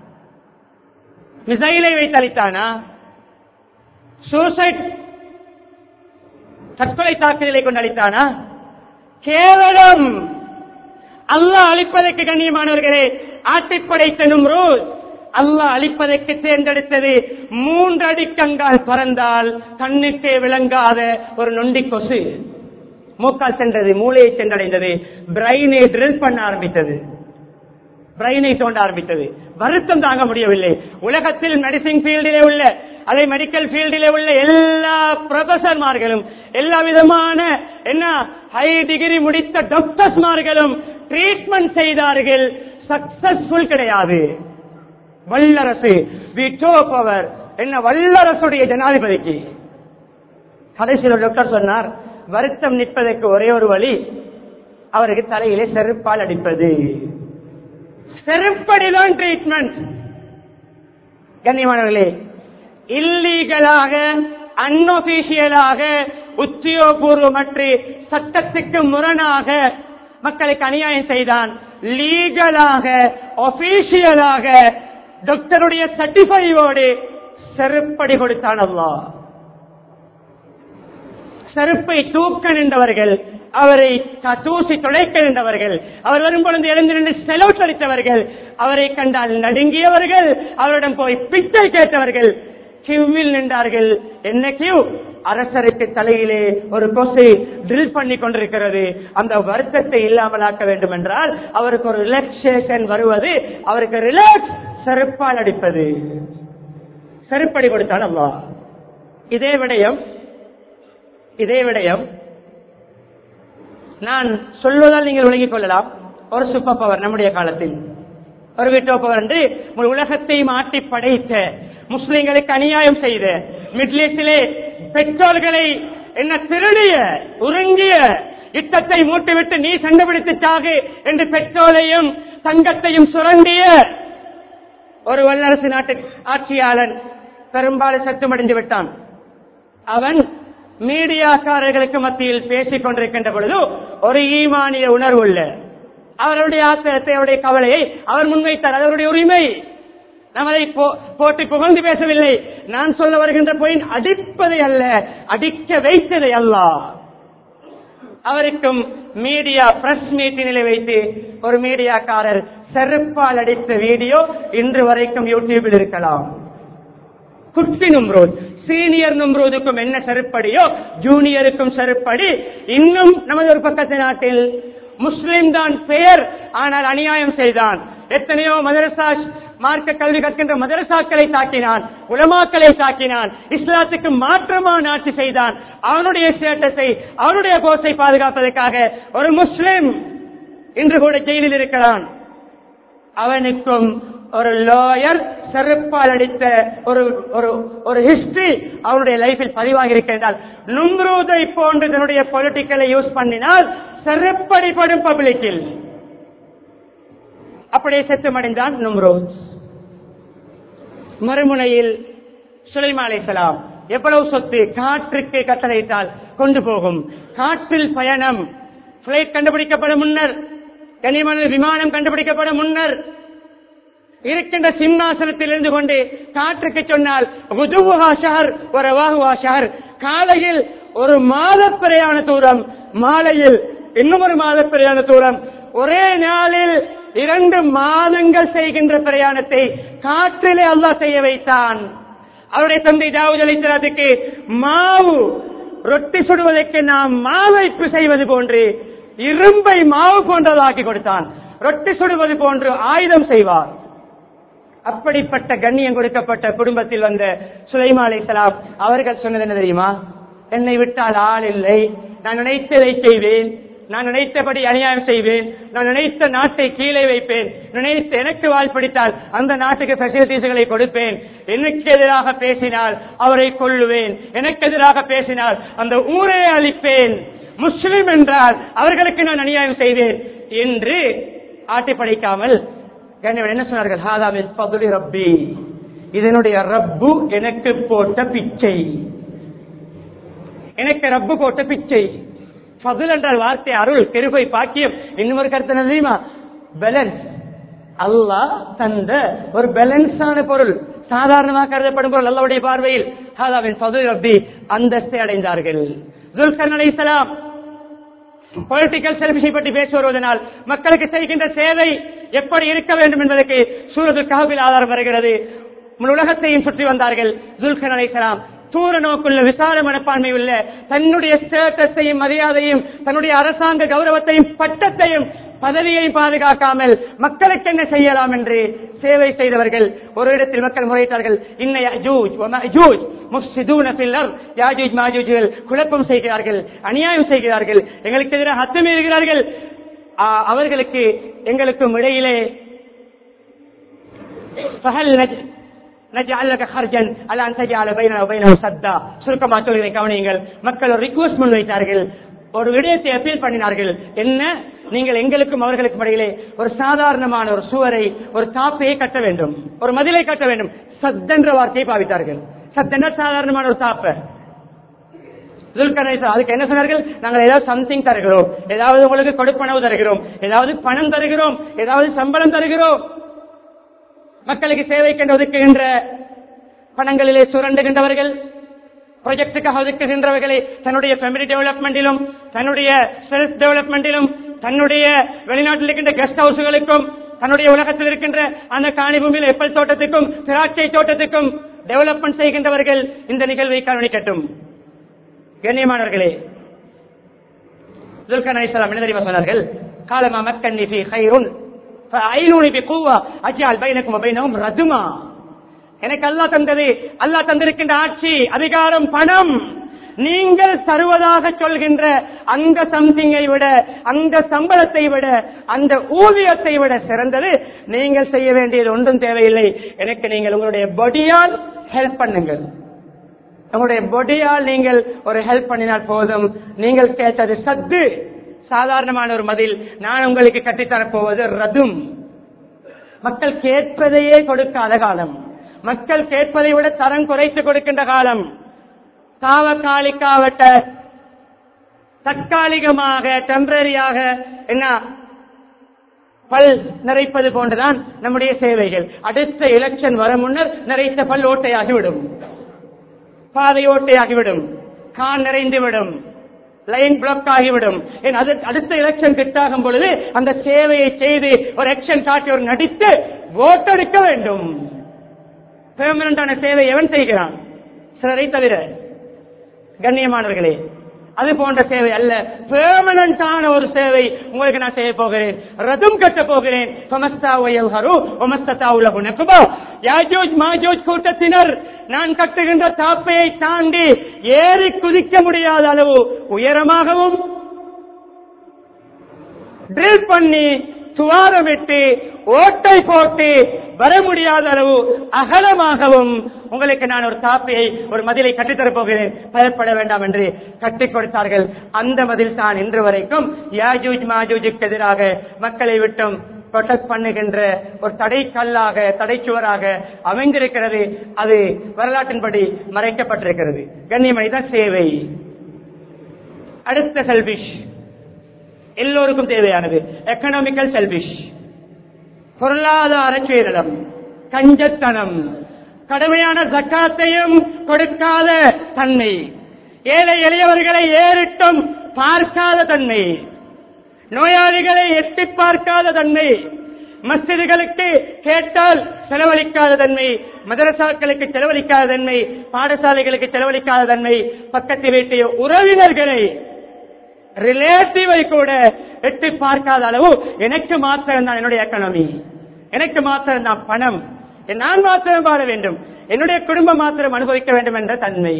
மிசைலை வைத்து அளித்தானா சூசைட் தற்கொலை தாக்குதலை கொண்டு அளித்தானா கேவலம் அல்லாஹ் அளிப்பதற்கு கண்ணியமானவர்களே ஆட்டிப்படைத்தனும் ரோஸ் அல்லாஹ் அளிப்பதற்கு தேர்ந்தெடுத்தது மூன்று அடிக்கங்கால் பறந்தால் கண்ணுக்கே விளங்காத ஒரு நொண்டி கொசு மூக்கால் சென்றது மூளையை சென்றடைந்தது பிரைனை ட்ரில் பண்ண ஆரம்பித்தது பிரைனை தோண்ட ஆரம்பித்தது வருத்தம் தாங்க முடியவில்லை உலகத்தில் மெடிசின் ஃபீல்டிலே உள்ள அதே மெடிக்கல் ஃபீல்டிலே உள்ள எல்லா ப்ரொஃபசர்மார்களும் எல்லா விதமான என்ன ஹை டிகிரி முடித்த டாக்டர்ஸ்மார்களும் ட்ரீட்மெண்ட் செய்தார்கள் சக்சஸ்ஃபுல் கிடையாது வல்லரசு விட்டோ பவர் என்ன வல்லரசுடைய ஜனாதிபதிக்கு கடைசியில் ஒரு டாக்டர் சொன்னார் வருத்தம் நிற்பதற்கு ஒரே ஒரு வழி அவருக்கு தலையிலே செருப்பால் அடிப்பது செருப்படிதான் ட்ரீட்மெண்ட் கண்ணியமானவர்களே இல்லீகலாக அன்ஒபிஷியலாக உத்தியோகபூர்வமற்ற சட்டத்துக்கு முரணாக மக்களுக்கு அநியாயம் செய்தான் லீகலாக ஒபிஷியலாக டாக்டருடைய சர்டிஃபைவோடு செருப்படி கொடுத்தான் அல்லாஹ் செருப்பை தூக்க நின்றவர்கள் அவரை த- தூசி துளைக்க நின்றவர்கள் அவர் வரும்பொழுது எழுந்து நின்று செலவு அளித்தவர்கள் அவரை கண்டால் நடுங்கியவர்கள் அவரிடம் போய் பிச்சை கேட்டவர்கள் கியூவில் நின்றார்கள் என்ன கியூ அரசருக்கு தலையிலே ஒரு கொசை ட்ரில் பண்ணி கொண்டிருக்கிறது அந்த வருத்தத்தை இல்லாமலாக்க வேண்டும் என்றால் அவருக்கு ஒரு ரிலாக்ஸேஷன் வருவது அவருக்கு ரிலாக்ஸ் செருப்பால் அடிப்பது செருப்படி கொடுத்தான் அல்லாஹ் இதே விடயம் இதே விடயம் நான் சொல்வதால் நீங்கள் விளங்கிக் கொள்ளலாம் ஒரு சூப்பர் பவர் நம்முடைய காலத்தில் ஒரு வீட்டோ பவர் என்று முழு உலகத்தை மாற்றி படைத்த முஸ்லிம்களுக்கு அநியாயம் செய்த மிடில் ஈஸ்டிலே பெட்ரோல்களை என்ன திருடிய உறங்கிய யுத்தத்தை மூட்டிவிட்டு நீ சண்டைபிடித்து சாகு என்று பெட்ரோலையும் தங்கத்தையும் சுரண்டிய ஒரு வல்லரசு நாட்டு ஆட்சியாளன் பெரும்பாலும் சத்துமடைந்து விட்டான் அவன் மீடியாக்காரர்களுக்கு மத்தியில் பேசிக் கொண்டிருக்கின்ற பொழுது ஒரு ஈமானிய உணர்வு உள்ள அவருடைய ஆத்திரத்தை அவருடைய கவலையை அவர் முன்வைத்தார் அது அவருடைய உரிமை நாம் அதை போ- போட்டு புகழ்ந்து பேசவில்லை நான் சொல்ல வருகின்ற போயின் அடிப்பதை அல்ல அடிக்க வைத்ததை அல்ல அவருக்கும் மீடியா பிரஸ் மீட்டினிலே வைத்து ஒரு மீடியாக்காரர் செருப்பால் அடித்த வீடியோ இன்று வரைக்கும் யூடியூபில் இருக்கலாம் குட்டி நும்ரோத் சீனியர் நும்ரோதுக்கும் என்ன செருப்படியோ ஜூனியருக்கும் செருப்படி இன்னும் நமது ஒரு பக்கத்து நாட்டில் முஸ்லிம் தான் பெயர் ஆனால் அநியாயம் செய்தான் எத்தனையோ மதரசா மார்க்க கல்வி கற்கின்ற மதரசாக்களை தாக்கினான் உலமாக்களை தாக்கினான் இஸ்லாத்துக்கு மாற்றமான ஆட்சி செய்தான் அவனுடைய ஸ்டேட்டஸை அவனுடைய கோஸை பாதுகாப்பதற்காக ஒரு முஸ்லிம் இன்று கூட ஜெயிலில் இருக்கிறான் அவனுக்கும் ஒரு லாயர் செருப்பால் அடித்த ஒரு ஒரு ஒரு ஹிஸ்டரி அவனுடைய லைஃபில் பதிவாகி இருக்கின்றால் நும்ரூதை போன்று தன்னுடைய பொலிட்டிக்கலை யூஸ் பண்ணினால் செருப்படிப்படும் பப்ளிக்கில் அப்படியே செத்துமடைந்தான் நும்ரோஸ் மறுமுனையில் சுலைமா அலைஹிஸ்ஸலாம் எவ்வளவு சொத்து காற்றுக்கு கட்டளையிட்டால் கொண்டு போகும் காற்றில் பயணம் பிளைட் கண்டுபிடிக்கப்படும் முன்னர் கனிமண விமானம் கண்டுபிடிக்கப்படும் முன்னர் இருக்கின்ற சிம்மாசனத்தில் இருந்து கொண்டு காற்றுக்கு சொன்னால் உதுவுஹா ஷஹர் ஒரு வாகுவா ஷஹர் காலையில் ஒரு மாத பிரயாண தூரம் மாலையில் இன்னும் ஒரு மாத பிரயாண தூரம் ஒரே நாளில் இரண்டு மாதங்கள் செய்கின்ற பிரயாணத்தை காற்றிலே அல்லாஹ் செய்ய வைத்தான் அவருடைய தந்தை தாவூத் அலிஸ்லாத்துக்கு மாவு ரொட்டி சுடுவதற்கு நாம் மாவைப்பு செய்வது போன்று இரும்பை மாவு போன்றதாக்கி கொடுத்தான் ரொட்டி சுடுவது போன்று ஆயுதம் செய்வார் அப்படிப்பட்ட கண்ணியம் கொடுக்கப்பட்ட குடும்பத்தில் வந்த சுலைமா அலைஹிஸ்ஸலாம் அவர்கள் சொன்னது என்ன தெரியுமா என்னை விட்டால் ஆள் இல்லை நான் நினைத்ததை செய்வேன் நான் நினைத்தபடி அநியாயம் செய்வேன் நான் நினைத்த நாட்டை கீழே வைப்பேன் நினைத்த எனக்கு வாழ்பிடித்தால் அந்த நாட்டுக்கு பெசிலிட்டிஸ்களை கொடுப்பேன் எனக்கு எதிராக பேசினால் அவரை கொள்ளுவேன் எனக்கு எதிராக பேசினால் அந்த ஊரை அழிப்பேன் முஸ்லிம் என்றால் அவர்களுக்கு நான் அநியாயம் செய்வேன் என்று ஆட்டி படைக்காமல் கண்ணியவன் என்ன சொன்னார்கள் ஹாதாமில் பதுலி ரப்பி இதனுடைய ரப்பு எனக்கு போட்ட பிச்சை எனக்கு ரப்பு போட்ட பிச்சை ஃபதுல் என்றால் வார்த்தை அருள் பெருகை பாக்கியம் இன்னும் ஒரு கருத்து என்ன தெரியுமா பேலன்ஸ் அல்லாஹ் தந்த ஒரு பேலன்ஸான பொருள் சாதாரணமாக கருதப்படும் பொருள் அல்லாவுடைய பார்வையில் ஹாதாவின் ஃபதுல் ரப்பி அந்தஸ்தை அடைந்தார்கள் துல்கர் அலைஹிஸ்ஸலாம் பொலிட்டிக்கல் செல்பிஷை பற்றி பேசி வருவதனால் மக்களுக்கு செய்கின்ற சேவை எப்படி இருக்க வேண்டும் என்பதற்கு சூரது கஹபில் ஆதாரம் வருகிறது முழு உலகத்தையும் சுற்றி வந்தார்கள் துல்கன் அலைசலாம் தூர நோக்குள்ள விசால மனப்பான்மை உள்ள தன்னுடைய ஸ்டேட்டஸையும் மரியாதையும் தன்னுடைய அரசாங்க கௌரவத்தையும் பட்டத்தையும் பதவியையும் பாதுகாக்காமல் மக்களுக்கு என்ன செய்யலாம் என்று சேவை செய்தவர்கள் ஒரு இடத்தில் மக்கள் முறையிட்டார்கள் இன்ன யஜூஜ் வ மஅஜூஜ் முஃப்ஸிதூன ஃபில் அர்த் யாஜூஜ் மாஜூஜ்கள் குழப்பம் செய்கிறார்கள் அநியாயம் செய்கிறார்கள் எங்களுக்கு எதிராக அத்துமீறுகிறார்கள் ஆ, அவர்களுக்கு எங்களுக்கும் இடையிலே ஃபஹல் நஜ்- நஜ்அல் லக ஹர்ஜன் அலா அன் தஜஅல பைனனா வ பைனஹும் சத்தா சுருக்கமாக சொல்கிறேன் கவனியுங்கள் மக்கள் ஒரு ரிக்வெஸ்ட் முன்வைத்தார்கள் ஒரு விடயத்தை அப்பீல் பண்ணினார்கள் என்ன நீங்கள் எங்களுக்கும் அவர்களுக்கும் இடையிலே ஒரு சாதாரணமான ஒரு சுவரை ஒரு தாப்பையை கட்ட வேண்டும் ஒரு மதிலை கட்ட வேண்டும் சத்தென்ற வார்த்தையை பாவித்தார்கள் சத்தென்ற சாதாரணமான ஒரு தாப்பை துல்கர்ணேசர் அதுக்கு என்ன சொன்னார்கள் நாங்கள் ஏதாவது சம்திங் தருகிறோம் ஏதாவது உங்களுக்கு கொடுப்பனவு தருகிறோம் ஏதாவது பணம் தருகிறோம் ஏதாவது சம்பளம் தருகிறோம் மக்களுக்கு சேவைக்கென்று ஒதுக்குகின்ற பணங்களிலே சுரண்டுகின்றவர்கள் ப்ராஜெக்டுக்காக ஒதுக்குகின்றவர்களை தன்னுடைய ஃபேமிலி டெவலப்மெண்டிலும் தன்னுடைய செல்ஃப் டெவலப்மெண்டிலும் தன்னுடைய வெளிநாட்டில் இருக்கின்ற கெஸ்ட் ஹவுஸ்களுக்கும் தன்னுடைய உலகத்தில் இருக்கின்ற அந்த காணி பூமியில் எப்பல் தோட்டத்துக்கும் திராட்சை தோட்டத்துக்கும் டெவலப்மெண்ட் செய்கின்றவர்கள் இந்த நிகழ்வை கவனிக்கட்டும் கண்ணியமானவர்களே துல்கன் அலிஸ்லாம் என்ன தெரியுமா சொன்னார்கள் காலமா மக்கன்னி ஃபி ஹைருன் ஃபஐனூனி பி குவா அஜ்அல் பைனக்கும் வ பைனஹும் ரதுமா எனக்கு அல்லாஹ் தந்தது அல்லாஹ் தந்திருக்கின்ற ஆட்சி அதிகாரம் பணம் நீங்கள் தருவதாக சொல்கின்ற அந்த சம்திங்கை விட அந்த சம்பளத்தை விட அந்த ஊதியத்தை விட சிறந்தது நீங்கள் செய்ய வேண்டியது ஒன்றும் தேவையில்லை எனக்கு நீங்கள் உங்களுடைய பொடியால் ஹெல்ப் பண்ணுங்கள் உங்களுடைய பொடியால் நீங்கள் ஒரு ஹெல்ப் பண்ணினால் போதும் நீங்கள் கேட்டது சத்து சாதாரணமான ஒரு மதில் நான் உங்களுக்கு கட்டித்தரப் போவது ரதும் மக்கள் கேட்பதையே கொடுக்காத காலம் மக்கள் கேட்பதை விட தரம் குறைத்து கொடுக்கின்ற காலம் தாவக்காலிக்காவட்ட தற்காலிகமாக டெம்பரரியாக என்ன பல் நிறைப்பது போன்றுதான் நம்முடைய சேவைகள் அடுத்த எலெக்ஷன் வர முன்னர் நிறைத்த பல் ஓட்டையாகிவிடும் பாதை ஓட்டையாகிவிடும் கான் நிறைந்துவிடும் லைன் பிளாக் ஆகிவிடும் ஏன் அது அடுத்த எலெக்ஷன் கிட்டாகும் பொழுது அந்த சேவையை செய்து ஒரு எலெக்ஷன் காட்டி ஒரு நடித்து ஓட்டெடுக்க வேண்டும் பெர்மனண்டான சேவை எவன் செய்கிறான் சிலரை தவிர கண்ணியமானவர்களே அது போன்ற சேவை அல்ல பெர்மனண்டான ஒரு சேவை உங்களுக்கு நான் செய்ய போகிறேன் ரதம் கட்ட போகிறேன் கூட்டத்தினர் நான் கட்டுகின்ற தாப்பையை தாண்டி ஏறி குதிக்க முடியாத அளவு உயரமாகவும் ட்ரில் பண்ணி துவாரமிட்டு ஓட்டை போட்டு வர முடியாத அளவு அகலமாகவும் உங்களுக்கு நான் ஒரு தாப்பையை ஒரு மதிலை கட்டித்தரப் போகிறேன் பயப்பட வேண்டாம் என்று கட்டிக் கொடுத்தார்கள் அந்த மதில் தான் இன்று வரைக்கும் யாஜூஜ் மாஜூஜுக்கு எதிராக மக்களை விட்டும் ப்ரொடெக்ட் பண்ணுகின்ற ஒரு தடை கல்லாக தடைச்சுவராக அமைந்திருக்கிறது அது வரலாற்றின்படி மறைக்கப்பட்டிருக்கிறது கண்ணியமனித சேவை அடுத்த செல்பிஷ் எல்லோருக்கும் தேவையானது எக்கனாமிக்கல் செல்பிஷ் பொருளாதார சுயநலம் கஞ்சத்தனம் கடுமையான சக்காத்தையும் கொடுக்காத தன்மை ஏழை எளியவர்களை ஏறிட்டும் பார்க்காத தன்மை நோயாளிகளை எட்டி பார்க்காத தன்மை மஸ்ஜிதுகளுக்கு கேட்டால் செலவழிக்காத தன்மை மதரசாக்களுக்கு செலவழிக்காத தன்மை பாடசாலைகளுக்கு செலவழிக்காத தன்மை பக்கத்து வீட்டு உறவினர்களை ரிலேட்டிவை கூட எட்டி பார்க்காத அளவு எனக்கு மாத்திரம் தான் என்னுடைய எக்கனாமி எனக்கு மாத்திரம் தான் பணம் நான் மாத்திரம் வாழ வேண்டும் என்னுடைய குடும்பம் மாத்திரம் அனுபவிக்க வேண்டும் என்ற தன்மை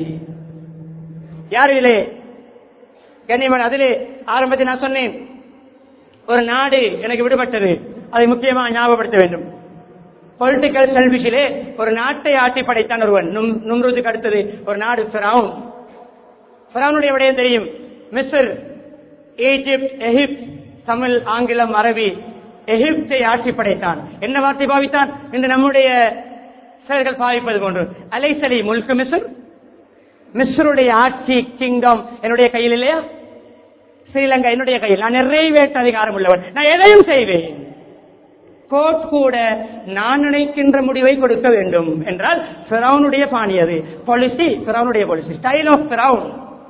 யாரிலே கண்ணியமன் அதிலே ஆரம்பத்தில் நான் சொன்னேன் ஒரு நாடு எனக்கு விடுபட்டது அதை முக்கியமாக ஞாபகப்படுத்த வேண்டும் பொலிட்டிக்கல் செல்விஷிலே ஒரு நாட்டை ஆட்டி படைத்தான் ஒருவன் நும்ருதுக்கு அடுத்தது ஒரு நாடு பிராவுன் பிராவுனுடைய விடயம் தெரியும் மிஸ்ர் ஈஜிப்ட் எகிப்த் தமிழ் ஆங்கிலம் அரபி எகிப்தை ஆட்சி படைத்தான் என்ன வார்த்தை பாவித்தான் இன்று நம்முடைய செயல்கள் பாவிப்பது போன்று அலைசலி முழுக்க மிஸ்ர் மிஸ்ருடைய ஆட்சி கிங்டம் என்னுடைய கையில் இல்லையா ஸ்ரீலங்கா என்னுடைய கையில் நான் நிறைவேற்ற அதிகாரம் உள்ளவன் நான் எதையும் செய்வேன் கோர்ட் கூட நான் நினைக்கின்ற முடிவை கொடுக்க வேண்டும் என்றால் பிறவுனுடைய பாணி அது பாலிசி பிறவுனுடைய பாலிசி ஸ்டைல் ஆஃப் பிறவுன்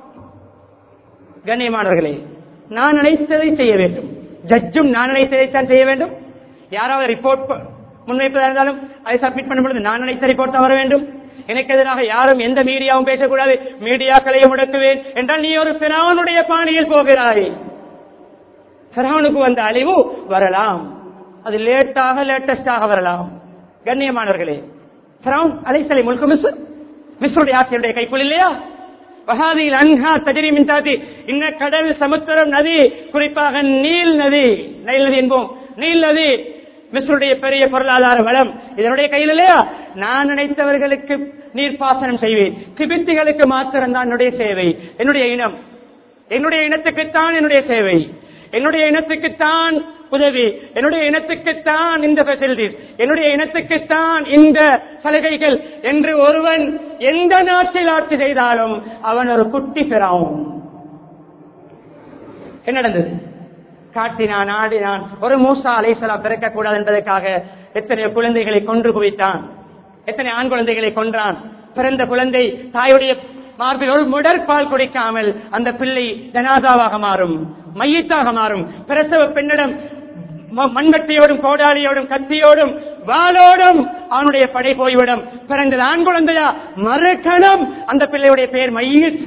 கண்ணியமானவர்களே நான் நினைத்ததை செய்ய வேண்டும் ஜட்ஜும் நான் நினைத்ததைத்தான் செய்ய வேண்டும் யாராவது ரிப்போர்ட் முன்வைப்பதாக இருந்தாலும் அதை சப்மிட் பண்ணும் பொழுது நான் நினைத்த ரிப்போர்ட் தான் வர வேண்டும் எனக்கு எதிராக யாரும் எந்த மீடியாவும் பேசக்கூடாது மீடியாக்களையும் முடக்குவேன் என்றால் நீ ஒரு பிராவனுடைய பாணியில் போகிறாய் பிராவனுக்கு வந்த அழிவு வரலாம் அது லேட்டாக லேட்டஸ்டாக வரலாம் கண்ணியமானவர்களே பிராவன் அலைசலை முழுக்க மிஸ் மிஸ்ருடைய ஆட்சியுடைய கைக்குள் இல்லையா வகாதியில் அன்ஹா தஜரி மின்தாதி இன்ன கடல் சமுத்திரம் நதி குறிப்பாக நீல் நதி நைல் நதி என்போம் நீல் நதி மிஸ்ருடைய பெரிய பொருளாதார வளம் இதனுடைய கையில் இல்லையா நான் நினைத்தவர்களுக்கு நீர்ப்பாசனம் செய்வேன் கிபித்திகளுக்கு மாத்திரம் தான் என்னுடைய சேவை என்னுடைய இனம் என்னுடைய இனத்துக்குத்தான் என்னுடைய சேவை என்னுடைய இனத்துக்குத்தான் உதவி என்னுடைய இனத்துக்குத்தான் இந்த ஃபெசிலிட்டிஸ் என்னுடைய இனத்துக்குத்தான் இந்த சலுகைகள் என்று ஒருவன் எந்த நாட்டில் ஆட்சி செய்தாலும் அவன் ஒரு குட்டி பெறாவும் என்ன நடந்தது காட்டினான் ஆடினான் ஒரு மூசா அலைசலாம் பிறக்கக்கூடாது என்பதற்காக எத்தனை குழந்தைகளை கொன்று குவித்தான் எத்தனை ஆண் குழந்தைகளை கொன்றான் பிறந்த குழந்தை தாயுடைய மார்பில் ஒரு முடற்பால் குடிக்காமல் அந்த பிள்ளை ஜனாதாவாக மாறும் மையத்தாக மாறும் பிரசவ பெண்ணிடம் ம- மண்வெட்டியோடும் கோடாலியோடும் கத்தியோடும் வாளோடும் அவனுடைய படை போய்விடும் பிறந்தது ஆண் குழந்தையா மறுகணம் அந்த பிள்ளையுடைய பெயர் மையத்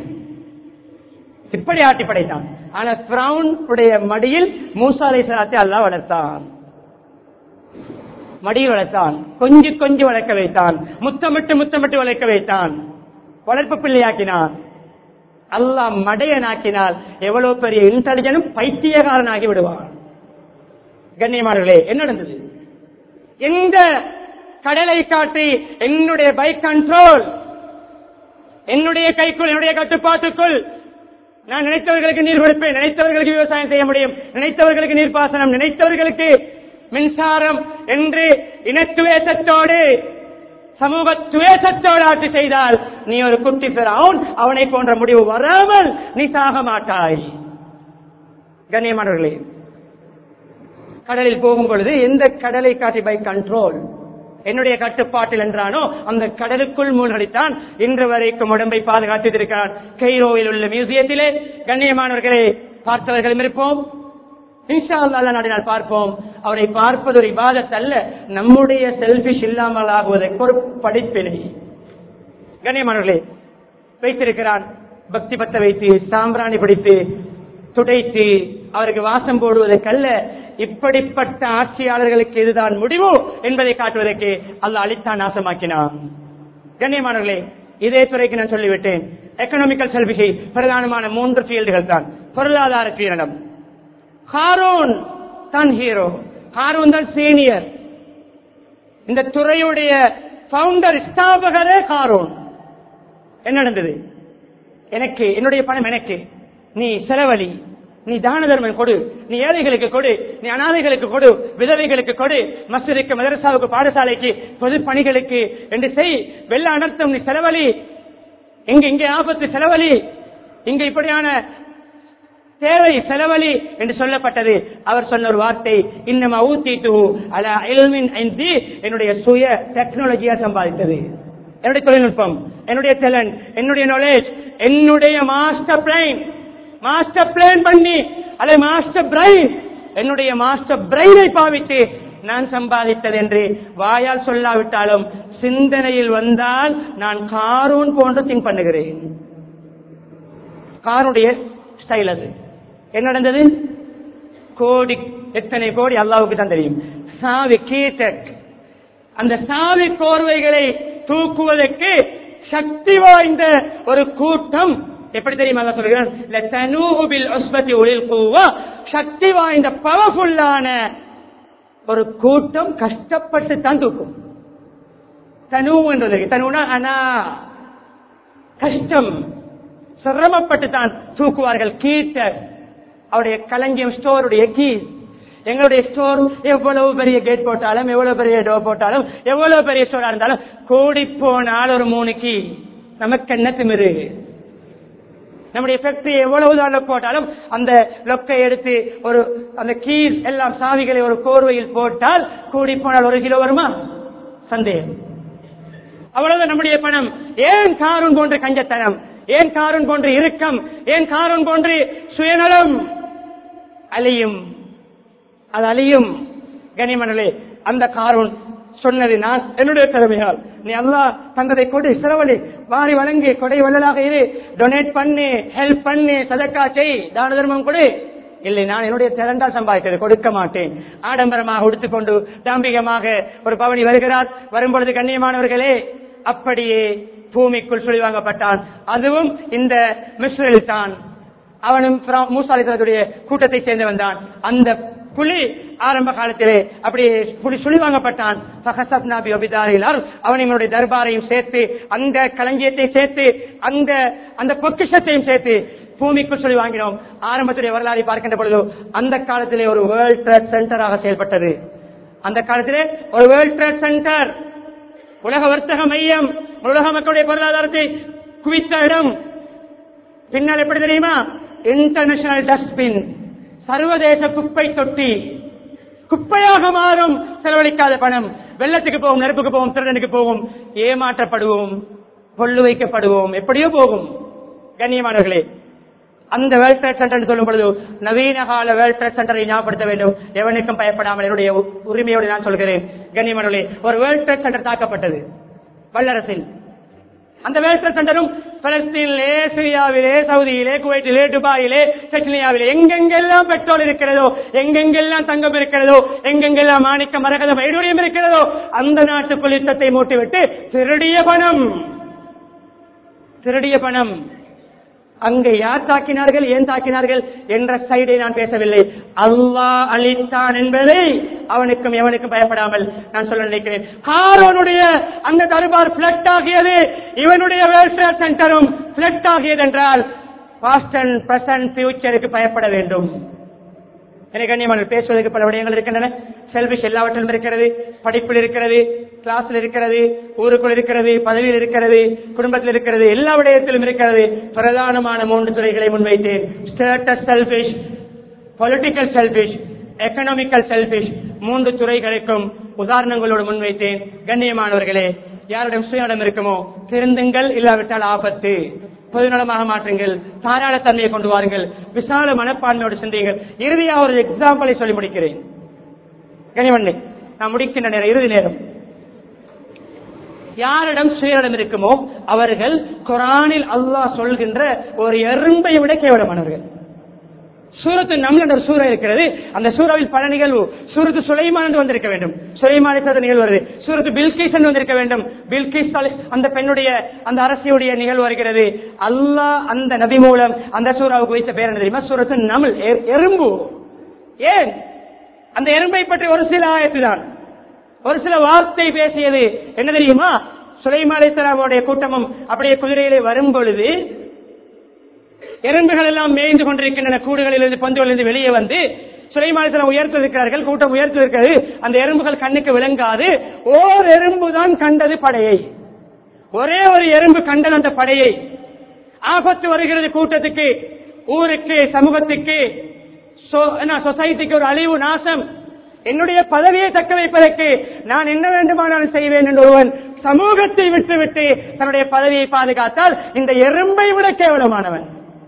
இப்படி ஆட்டி படைத்தான் ஆனா பிரவுன் உடைய மடியில் மூசா அலைஹிஸ்ஸலாத்தை அல்லாஹ் வளர்த்தான் மடியில் வளர்த்தான் கொஞ்சி கொஞ்சி வளர்க்க வைத்தான் முத்தமிட்டு முத்தமிட்டு வளர்க்க வைத்தான் வளர்ப்பு பிள்ளையாக்கினான் அல்லாஹ் மடையனாக்கினால் எவ்வளவு பெரிய இன்டெலிஜனும் பைத்தியகாரனாகி விடுவான் கண்ணியமானவர்களே என்ன நடந்தது எந்த கடலை காட்டி என்னுடைய பைக் கண்ட்ரோல் என்னுடைய கைக்குள் என்னுடைய கட்டுப்பாட்டுக்குள் நான் நினைத்தவர்களுக்கு நீர் கொடுப்பேன் நினைத்தவர்களுக்கு விவசாயம் செய்ய முடியும் நினைத்தவர்களுக்கு நீர்ப்பாசனம் நினைத்தவர்களுக்கு மின்சாரம் என்று இனத்துவேசத்தோடு சமூக துவேசத்தோடு ஆட்சி செய்தால் நீ ஒரு குட்டி பெறான் அவனை போன்ற முடிவு வராமல் நீ சாக மாட்டாய் கண்ணியமானவர்களே கடலில் போகும் பொழுது எந்த கடலை காட்டி பை கண்ட்ரோல் என்னுடைய கட்டுப்பாட்டில் என்றானோ அந்த கடலுக்குள் மூழ்கடித்தான் இன்று வரைக்கும் உடம்பை பாதுகாத்திருக்கிறான் கெய்ரோவில் உள்ள மியூசியத்திலே கண்ணியமானவர்களே பார்த்தவர்களும் இருப்போம் இன்ஷா அல்லாஹ் நாடினால் பார்ப்போம் அவரை பார்ப்பது ஒரு இபாதத் அல்ல நம்முடைய செல்பிஷ் இல்லாமல் ஆகுவதற்கு ஒரு படிப்பினை கண்ணியமானவர்களே வைத்திருக்கிறான் பக்தி பத்த வைத்து சாம்பிராணி பிடித்து துடைத்து அவருக்கு வாசம் போடுவதற்கல்ல இப்படிப்பட்ட ஆட்சியாளர்களுக்கு இதுதான் முடிவு என்பதை காட்டுவதற்கு அல்லாஹ் அழித்தான் நாசமாக்கினான் கண்ணியமானவர்களே இதே துறைக்கு நான் சொல்லிவிட்டேன் எக்கனாமிக்கல் செல்பிகை பிரதானமான மூன்று ஃபீல்டுகள் தான் பொருளாதார பீரணம் ஹாரூன் தான் ஹீரோ ஹாரூன் தான் சீனியர் இந்த துறையுடைய பவுண்டர் ஸ்தாபகரே ஹாரூன் என்ன நடந்தது எனக்கு என்னுடைய பணம் எனக்கு நீ செலவழி நீ தான தர்மம் கொடு நீ ஏழைகளுக்கு கொடு நீ அனாதைகளுக்கு கொடு விதவைகளுக்கு கொடு மஸ்ஜிதுக்கு மதரசாவுக்கு பாடசாலைக்கு பொது பணிகளுக்கு என்று செய் வெள்ள அனர்த்தம் நீ செலவழி எங்க இங்கே ஆபத்து செலவழி இங்க இப்படியான தேவை செலவழி என்று சொல்லப்பட்டது அவர் சொன்ன ஒரு வார்த்தை இன்னும் ஊத்திட்டு அல இல்மின் ஐந்து என்னுடைய சுய டெக்னாலஜியா சம்பாதித்தது என்னுடைய தொழில்நுட்பம் என்னுடைய டேலண்ட் என்னுடைய நாலேஜ் என்னுடைய மாஸ்டர் பிளைன் மாஸ்டர் பிளான் பண்ணி அல்லது மாஸ்டர் பிரைன் என்னுடைய மாஸ்டர் பிரைனை பாவித்து நான் சம்பாதித்தது என்று வாயால் சொல்லாவிட்டாலும் சிந்தனையில் வந்தால் நான் காரூன் போன்று திங்க் பண்ணுகிறேன் காருடைய ஸ்டைல் அது என்ன நடந்தது கோடி எத்தனை கோடி அல்லாவுக்கு தான் தெரியும் சாவி கீட்டக் அந்த சாவி கோர்வைகளை தூக்குவதற்கு சக்தி வாய்ந்த ஒரு கூட்டம் எப்படி தெரியுமா அல்லாஹ் சொல்கிறான் லதனூஹு பில் உஸ்பதி உலில் குவா சக்தி வாய்ந்த பவர்ஃபுல்லான ஒரு கூட்டம் கஷ்டப்பட்டு தான் தூக்கும் தனு என்றது தனுனா அனா கஷ்டம் சிரமப்பட்டு தான் தூக்குவார்கள் கீட்ட அவருடைய களஞ்சியம் ஸ்டோருடைய கீஸ் எங்களுடைய ஸ்டோர் எவ்வளவு பெரிய கேட் போட்டாலும் எவ்வளவு பெரிய டோர் போட்டாலும் எவ்வளவு பெரிய ஸ்டோரா இருந்தாலும் கூடி போனால் ஒரு மூணு கீ நமக்கு என்ன திமிரு நம்முடைய ஃபேக்டரி எவ்வளவு தான் lock போட்டாலும் அந்த லொக்கை எடுத்து ஒரு அந்த கீஸ் எல்லாம் சாவிகளை ஒரு கோர்வையில் போட்டால் கூடி போனால் ஒரு கிலோ வருமா சந்தேகம் அவ்வளவு நம்முடைய பணம் ஏன் காரூன் போன்ற கஞ்சத்தனம் ஏன் காரூன் போன்ற இறுக்கம் ஏன் காரூன் போன்று சுயநலம் அழியும் அது அழியும் கனிமணலே அந்த காரூன் சொன்னது நான் என்னுடைய திறமையால் நீ அல்லாஹ் தந்ததை கொடு செலவழி வாரி வழங்கி கொடை வள்ளலாக இரு டொனேட் பண்ணு ஹெல்ப் பண்ணு சதக்கா செய் தான தர்மம் கொடு இல்லை நான் என்னுடைய திறண்டா சம்பாதித்தது கொடுக்க மாட்டேன் ஆடம்பரமாக உடுத்துக்கொண்டு தாம்பிகமாக ஒரு பவனி வருகிறார் வரும்பொழுது கண்ணியமானவர்களே அப்படியே பூமிக்குள் சொல்லி வாங்கப்பட்டான் அதுவும் இந்த மிஸ்ரில் தான் அவனும் மூசாலித்தனுடைய கூட்டத்தை சேர்ந்தவன் தான் அந்த புலி ஆரம்ப காலத்திலே அப்படியே புலி சுழி வாங்கப்பட்டான் அவன் எங்களுடைய தர்பாரையும் சேர்த்து அந்த களஞ்சியத்தை சேர்த்து அந்த அந்த பொக்கிஷத்தையும் சேர்த்து பூமிக்குள் சொல்லி வாங்கினோம் ஆரம்பத்துடைய வரலாறை பார்க்கின்ற பொழுது அந்த காலத்திலே ஒரு வேர்ல்ட் ட்ரேட் சென்டராக செயல்பட்டது அந்த காலத்திலே ஒரு வேர்ல்ட் ட்ரேட் சென்டர் உலக வர்த்தக மையம் உலக மக்களுடைய பொருளாதாரத்தை குவித்த இடம் பின்னால் எப்படி தெரியுமா இன்டர்நேஷனல் டஸ்ட்பின் சர்வதேச குப்பை தொட்டி குப்பையாக மாறும் செலவழிக்காத பணம் வெள்ளத்துக்கு போகும் நெருப்புக்கு போகும் திருடனுக்கு போகும் ஏமாற்றப்படுவோம் கொள்ளு வைக்கப்படுவோம் எப்படியோ போகும் கண்ணியமானவர்களே அந்த வேர்ல்ட் ட்ரேட் சென்டர் சொல்லும் பொழுது நவீன கால வேர்ல்ட் ட்ரேட் சென்டரை ஞாபகப்படுத்த வேண்டும் எவனுக்கும் பயப்படாமல் என்னுடைய உ- உரிமையோடு நான் சொல்கிறேன் கண்ணியமானவர்களே ஒரு வேர்ல்ட் ட்ரேட் சென்டர் தாக்கப்பட்டது வல்லரசில் அந்த வேர்ல்ட் ட்ரேட் சென்டரும் பலஸ்தீனிலே சிரியாவிலே சவுதியிலே குவைத்திலே துபாயிலே செச்னியாவிலே எங்கெங்கெல்லாம் பெட்ரோல் இருக்கிறதோ எங்கெங்கெல்லாம் தங்கம் இருக்கிறதோ எங்கெங்கெல்லாம் மாணிக்க மரகத வைடூரியம் இருக்கிறதோ அந்த நாட்டுக்குள் யுத்தத்தை மூட்டிவிட்டு திருடிய பணம் திருடிய பணம் அங்கே யார் தாக்கினார்கள் ஏன் தாக்கினார்கள் என்ற சைடை நான் பேசவில்லை அல்லாஹ் அளித்தான் என்பதை அவனுக்கும் எவனுக்கும் பயப்படாமல் நான் சொல்ல நினைக்கிறேன் ஹாரோனுடைய அந்த தர்பார் பிளட் ஆகியது இவனுடைய வெல்ஃபேர் சென்டரும் பிளட் ஆகியது என்றால் பாஸ்ட் அண்ட் பிரசன்ட் ஃபியூச்சருக்கு பயப்பட வேண்டும் எனக்கு கண்ணியமான பேசுவதற்கு பல விடயங்கள் இருக்கின்றன செல்விஷ் எல்லாவற்றிலும் இருக்கிறது படிப்பில் இருக்கிறது கிளாஸில் இருக்கிறது ஊருக்குள் இருக்கிறது பதவியில் இருக்கிறது குடும்பத்தில் இருக்கிறது எல்லா விடயத்திலும் இருக்கிறது பிரதானமான மூன்று துறைகளை முன்வைத்தேன் status selfish political selfish economical selfish மூன்று துறைகளுக்கும் உதாரணங்களோடு முன்வைத்தேன் கண்ணியமானவர்களே யாரிடம் சுயநலம் இருக்குமோ திருந்துங்கள் இல்லாவிட்டால் ஆபத்து பொதுநலமாக மாற்றுங்கள் தாராளத்தன்மையை கொண்டு வாருங்கள் விசால மனப்பான்மையோடு சிந்தியுங்கள் இறுதியாக ஒரு எக்ஸாம்பிளை சொல்லி முடிக்கிறேன் கனிவண்ணே நான் முடிக்கின்ற நேரம் இறுதி நேரம் யாரிடம் சுயநலம் இருக்குமோ அவர்கள் குரானில் அல்லாஹ் சொல்கின்ற ஒரு எறும்பை விட கேவலமானவர்கள் சூரத்து நம்ல என்ற ஒரு சூறா இருக்கிறது அந்த சூறாவில் பல நிகழ்வு சூரத்து சுலைமான் என்று வந்திருக்க வேண்டும் சுலைமான் என்ற நிகழ்வு வருது சூரத்து பில்கிஸ் என்று வந்திருக்க வேண்டும் பில்கிஸ் தலை- அந்த பெண்ணுடைய அந்த அரசியுடைய நிகழ்வு வருகிறது அல்லாஹ் அந்த நபி மூலம் அந்த சூறாவுக்கு வைத்த பேர் என்ன தெரியுமா சூரத்து நமல் எ- எறும்பு ஏன் அந்த எறும்பை பற்றி ஒரு சில ஆயத்து தான் ஒரு சில வார்த்தை பேசியது என்ன தெரியுமா சுலைமா அலைத்தலாமுடைய கூட்டமும் அப்படியே குதிரையிலே வரும் பொழுது எறும்புகள் எல்லாம் மேய்ந்து கொண்டிருக்கின்றன கூடுகளிலிருந்து பந்துகளிலிருந்து வெளியே வந்து சுலைமானத்தில் உயர்த்து இருக்கிறார்கள் கூட்டம் உயர்த்து இருக்கிறது அந்த எறும்புகள் கண்ணுக்கு விளங்காது ஓர் எறும்பு தான் கண்டது படையை ஒரே ஒரு எறும்பு கண்டது அந்த படையை ஆபத்து வருகிறது கூட்டத்துக்கு ஊருக்கு சமூகத்துக்கு சொ- என்ன, சொசைட்டிக்கு ஒரு அழிவு நாசம் என்னுடைய பதவியை தக்க வைப்பதற்கு நான் என்ன வேண்டுமானாலும் செய்வேன் என்று ஒருவன் சமூகத்தை விட்டுவிட்டு தன்னுடைய பதவியை பாதுகாத்தால் இந்த எறும்பை விட கேவலமானவன்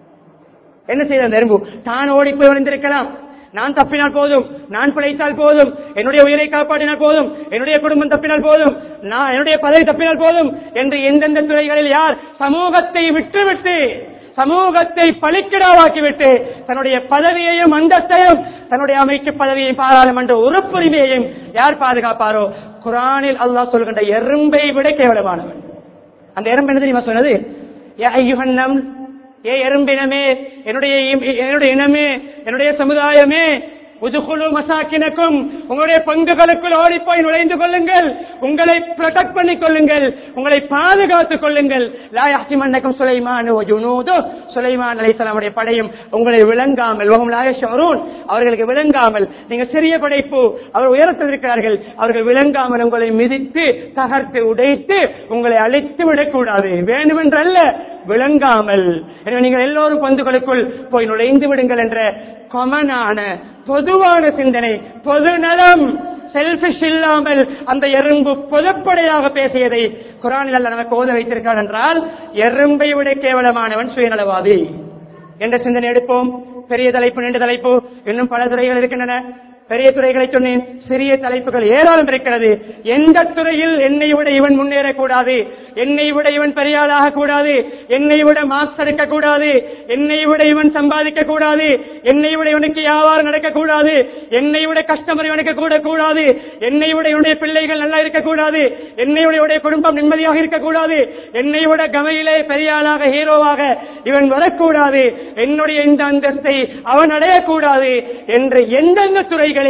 என்ன செய்த அந்த எறும்பு தான் ஓடி போய் விழுந்திருக்கலாம் நான் தப்பினால் போதும் நான் பிழைத்தால் போதும் என்னுடைய உயிரை காப்பாற்றினால் போதும் என்னுடைய குடும்பம் தப்பினால் போதும் நான் என்னுடைய பதவி தப்பினால் போதும் என்று எந்தெந்த துறைகளில் யார் சமூகத்தை விட்டுவிட்டு சமூகத்தை பலிக்கிடாவாக்கிவிட்டு தன்னுடைய பதவியையும் அந்தஸ்தையும் தன்னுடைய அமைச்சு பதவியையும் பாராளுமன்ற உறுப்புரிமையையும் யார் பாதுகாப்பாரோ குரானில் அல்லாஹ் சொல்கின்ற எறும்பை விட கேவலமானவன் அந்த எறும்பு என்ன தெரியுமா சொன்னது யா ஐயுஹன் நம்ல், ஏ எறும்பினமே என்னுடைய இம்- என்னுடைய இனமே என்னுடைய சமுதாயமே உதுகுழு மசாக்கினக்கும் உங்களுடைய பங்குகளுக்குள் ஓடிப்போய் நுழைந்து கொள்ளுங்கள் உங்களை ப்ரொடெக்ட் பண்ணிக் கொள்ளுங்கள் உங்களை பாதுகாத்துக் கொள்ளுங்கள் லாயாசி மன்னக்கும் சுலைமான் ஜுனூது சுலைமான் அலைசலாமுடைய படையும் உங்களை விளங்காமல் உங்கள் லாயஷரூன் அவர்களுக்கு விளங்காமல் நீங்க சிறிய படைப்பு அவர் உயரத்தில் இருக்கிறார்கள் அவர்கள் விளங்காமல் உங்களை மிதித்து தகர்த்து உடைத்து உங்களை அழித்து விடக்கூடாது வேண்டுமென்றல்ல விளங்காமல் எனவே நீங்கள் எல்லோரும் பந்துகளுக்குள் போய் நுழைந்து விடுங்கள் என்ற கொமனான பொதுவான சிந்தனை பொது நலம் செல்பிஷ் இல்லாமல் அந்த எறும்பு பொதுப்படையாக பேசியதை குரானில் அல்ல நமக்கு ஓத வைத்திருக்கார் என்றால் எறும்பை விட கேவலமானவன் சுயநலவாதி என்ற சிந்தனை எடுப்போம் பெரிய தலைப்பு நீண்ட தலைப்பு இன்னும் பல துறைகள் இருக்கின்றன பெரிய துறைகளை சொன்னேன் சிறிய தலைப்புகள் ஏராளம் இருக்கிறது எந்த துறையில் என்னை விட இவன் முன்னேறக்கூடாது என்னை விட இவன் பெரியாளாக கூடாது என்னை விட மார்க்ஸ் எடுக்க கூடாது என்னை விட இவன் சம்பாதிக்க கூடாது என்னை விட இவனுக்கு வியாபாரம் நடக்கக்கூடாது என்னை விட கஸ்டமர் இவனுக்கு கூட கூடாது என்னை விட இவனுடைய பிள்ளைகள் நல்லா இருக்கக்கூடாது என்னை விட இவனுடைய குடும்பம் நிம்மதியாக இருக்கக்கூடாது என்னை விட கமையிலே பெரியாளாக ஹீரோவாக இவன் வரக்கூடாது என்னுடைய இந்த அந்தஸ்தை அவன் அடையக்கூடாது என்று எந்தெந்த துறைகளில்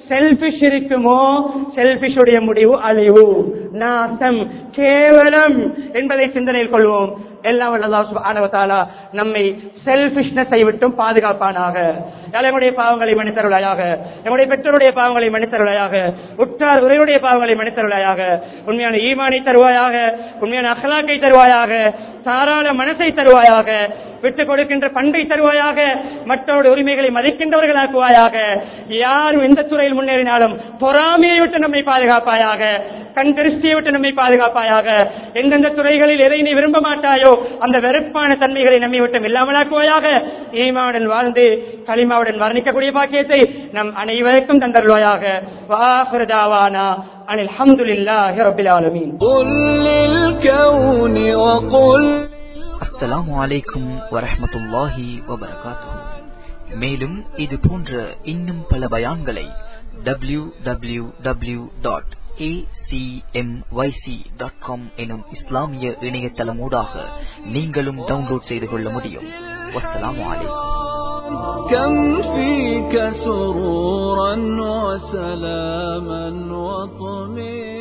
செல்பிஷ் இருக்குமோ செல்பிஷுடைய முடிவு அழிவு நாசம் கேவலம் என்பதை சிந்தனையில் கொள்வோம் எல்லாம் வல்லல்லாஹு சுப்ஹானஹு வ தஆலா நம்மை செல்பிஷ்னஸை விட்டும் பாதுகாப்பானாக நம்முடைய பாவங்களை மன்னித்தருளாயாக நம்முடைய பெற்றோருடைய பாவங்களை மன்னித்தருளாயாக உற்றார் உரையுடைய பாவங்களை மன்னித்தருளாயாக உண்மையான ஈமானை தருவாயாக உண்மையான அகலாக்கை தருவாயாக தாராள மனசை தருவாயாக விட்டுக் கொடுக்கின்ற பண்பை தருவாயாக மற்றவருடைய உரிமைகளை மதிக்கின்றவர்களாக்குவாயாக யாரும் எந்த துறையில் முன்னேறினாலும் பொறாமையை விட்டு நம்மை பாதுகாப்பாயாக கண் திருஷ்டியை விட்டு நம்மை பாதுகாப்பாயாக எந்தெந்த துறைகளில் எதை நீ விரும்ப மாட்டாயோ அந்த வெறுப்பான தன்மைகளை நம்மை விட்டு இல்லாமலாக்குவாயாக ஈமாவுடன் வாழ்ந்து களிமாவுடன் வர்ணிக்கக்கூடிய பாக்கியத்தை நம் அனைவருக்கும் தந்தருவாயாக வாஹுரதாவானா அனில் அஹமதுல்லாஹி ரபில் ஆலமீன் قل للكون وقل அஸ்ஸலாமு அலைக்கும் வரஹ்மத்துல்லாஹி வபரகாத்துஹு மேலும் இது போன்ற இன்னும் பல பயான்களை W W W dot dot com எனும் இஸ்லாமிய இணையதளமூடாக நீங்களும் டவுன்லோட் செய்து கொள்ள முடியும் வஸ்ஸலாமு அலைக்கும் كم فيك سرورا وسلاما وطمئنا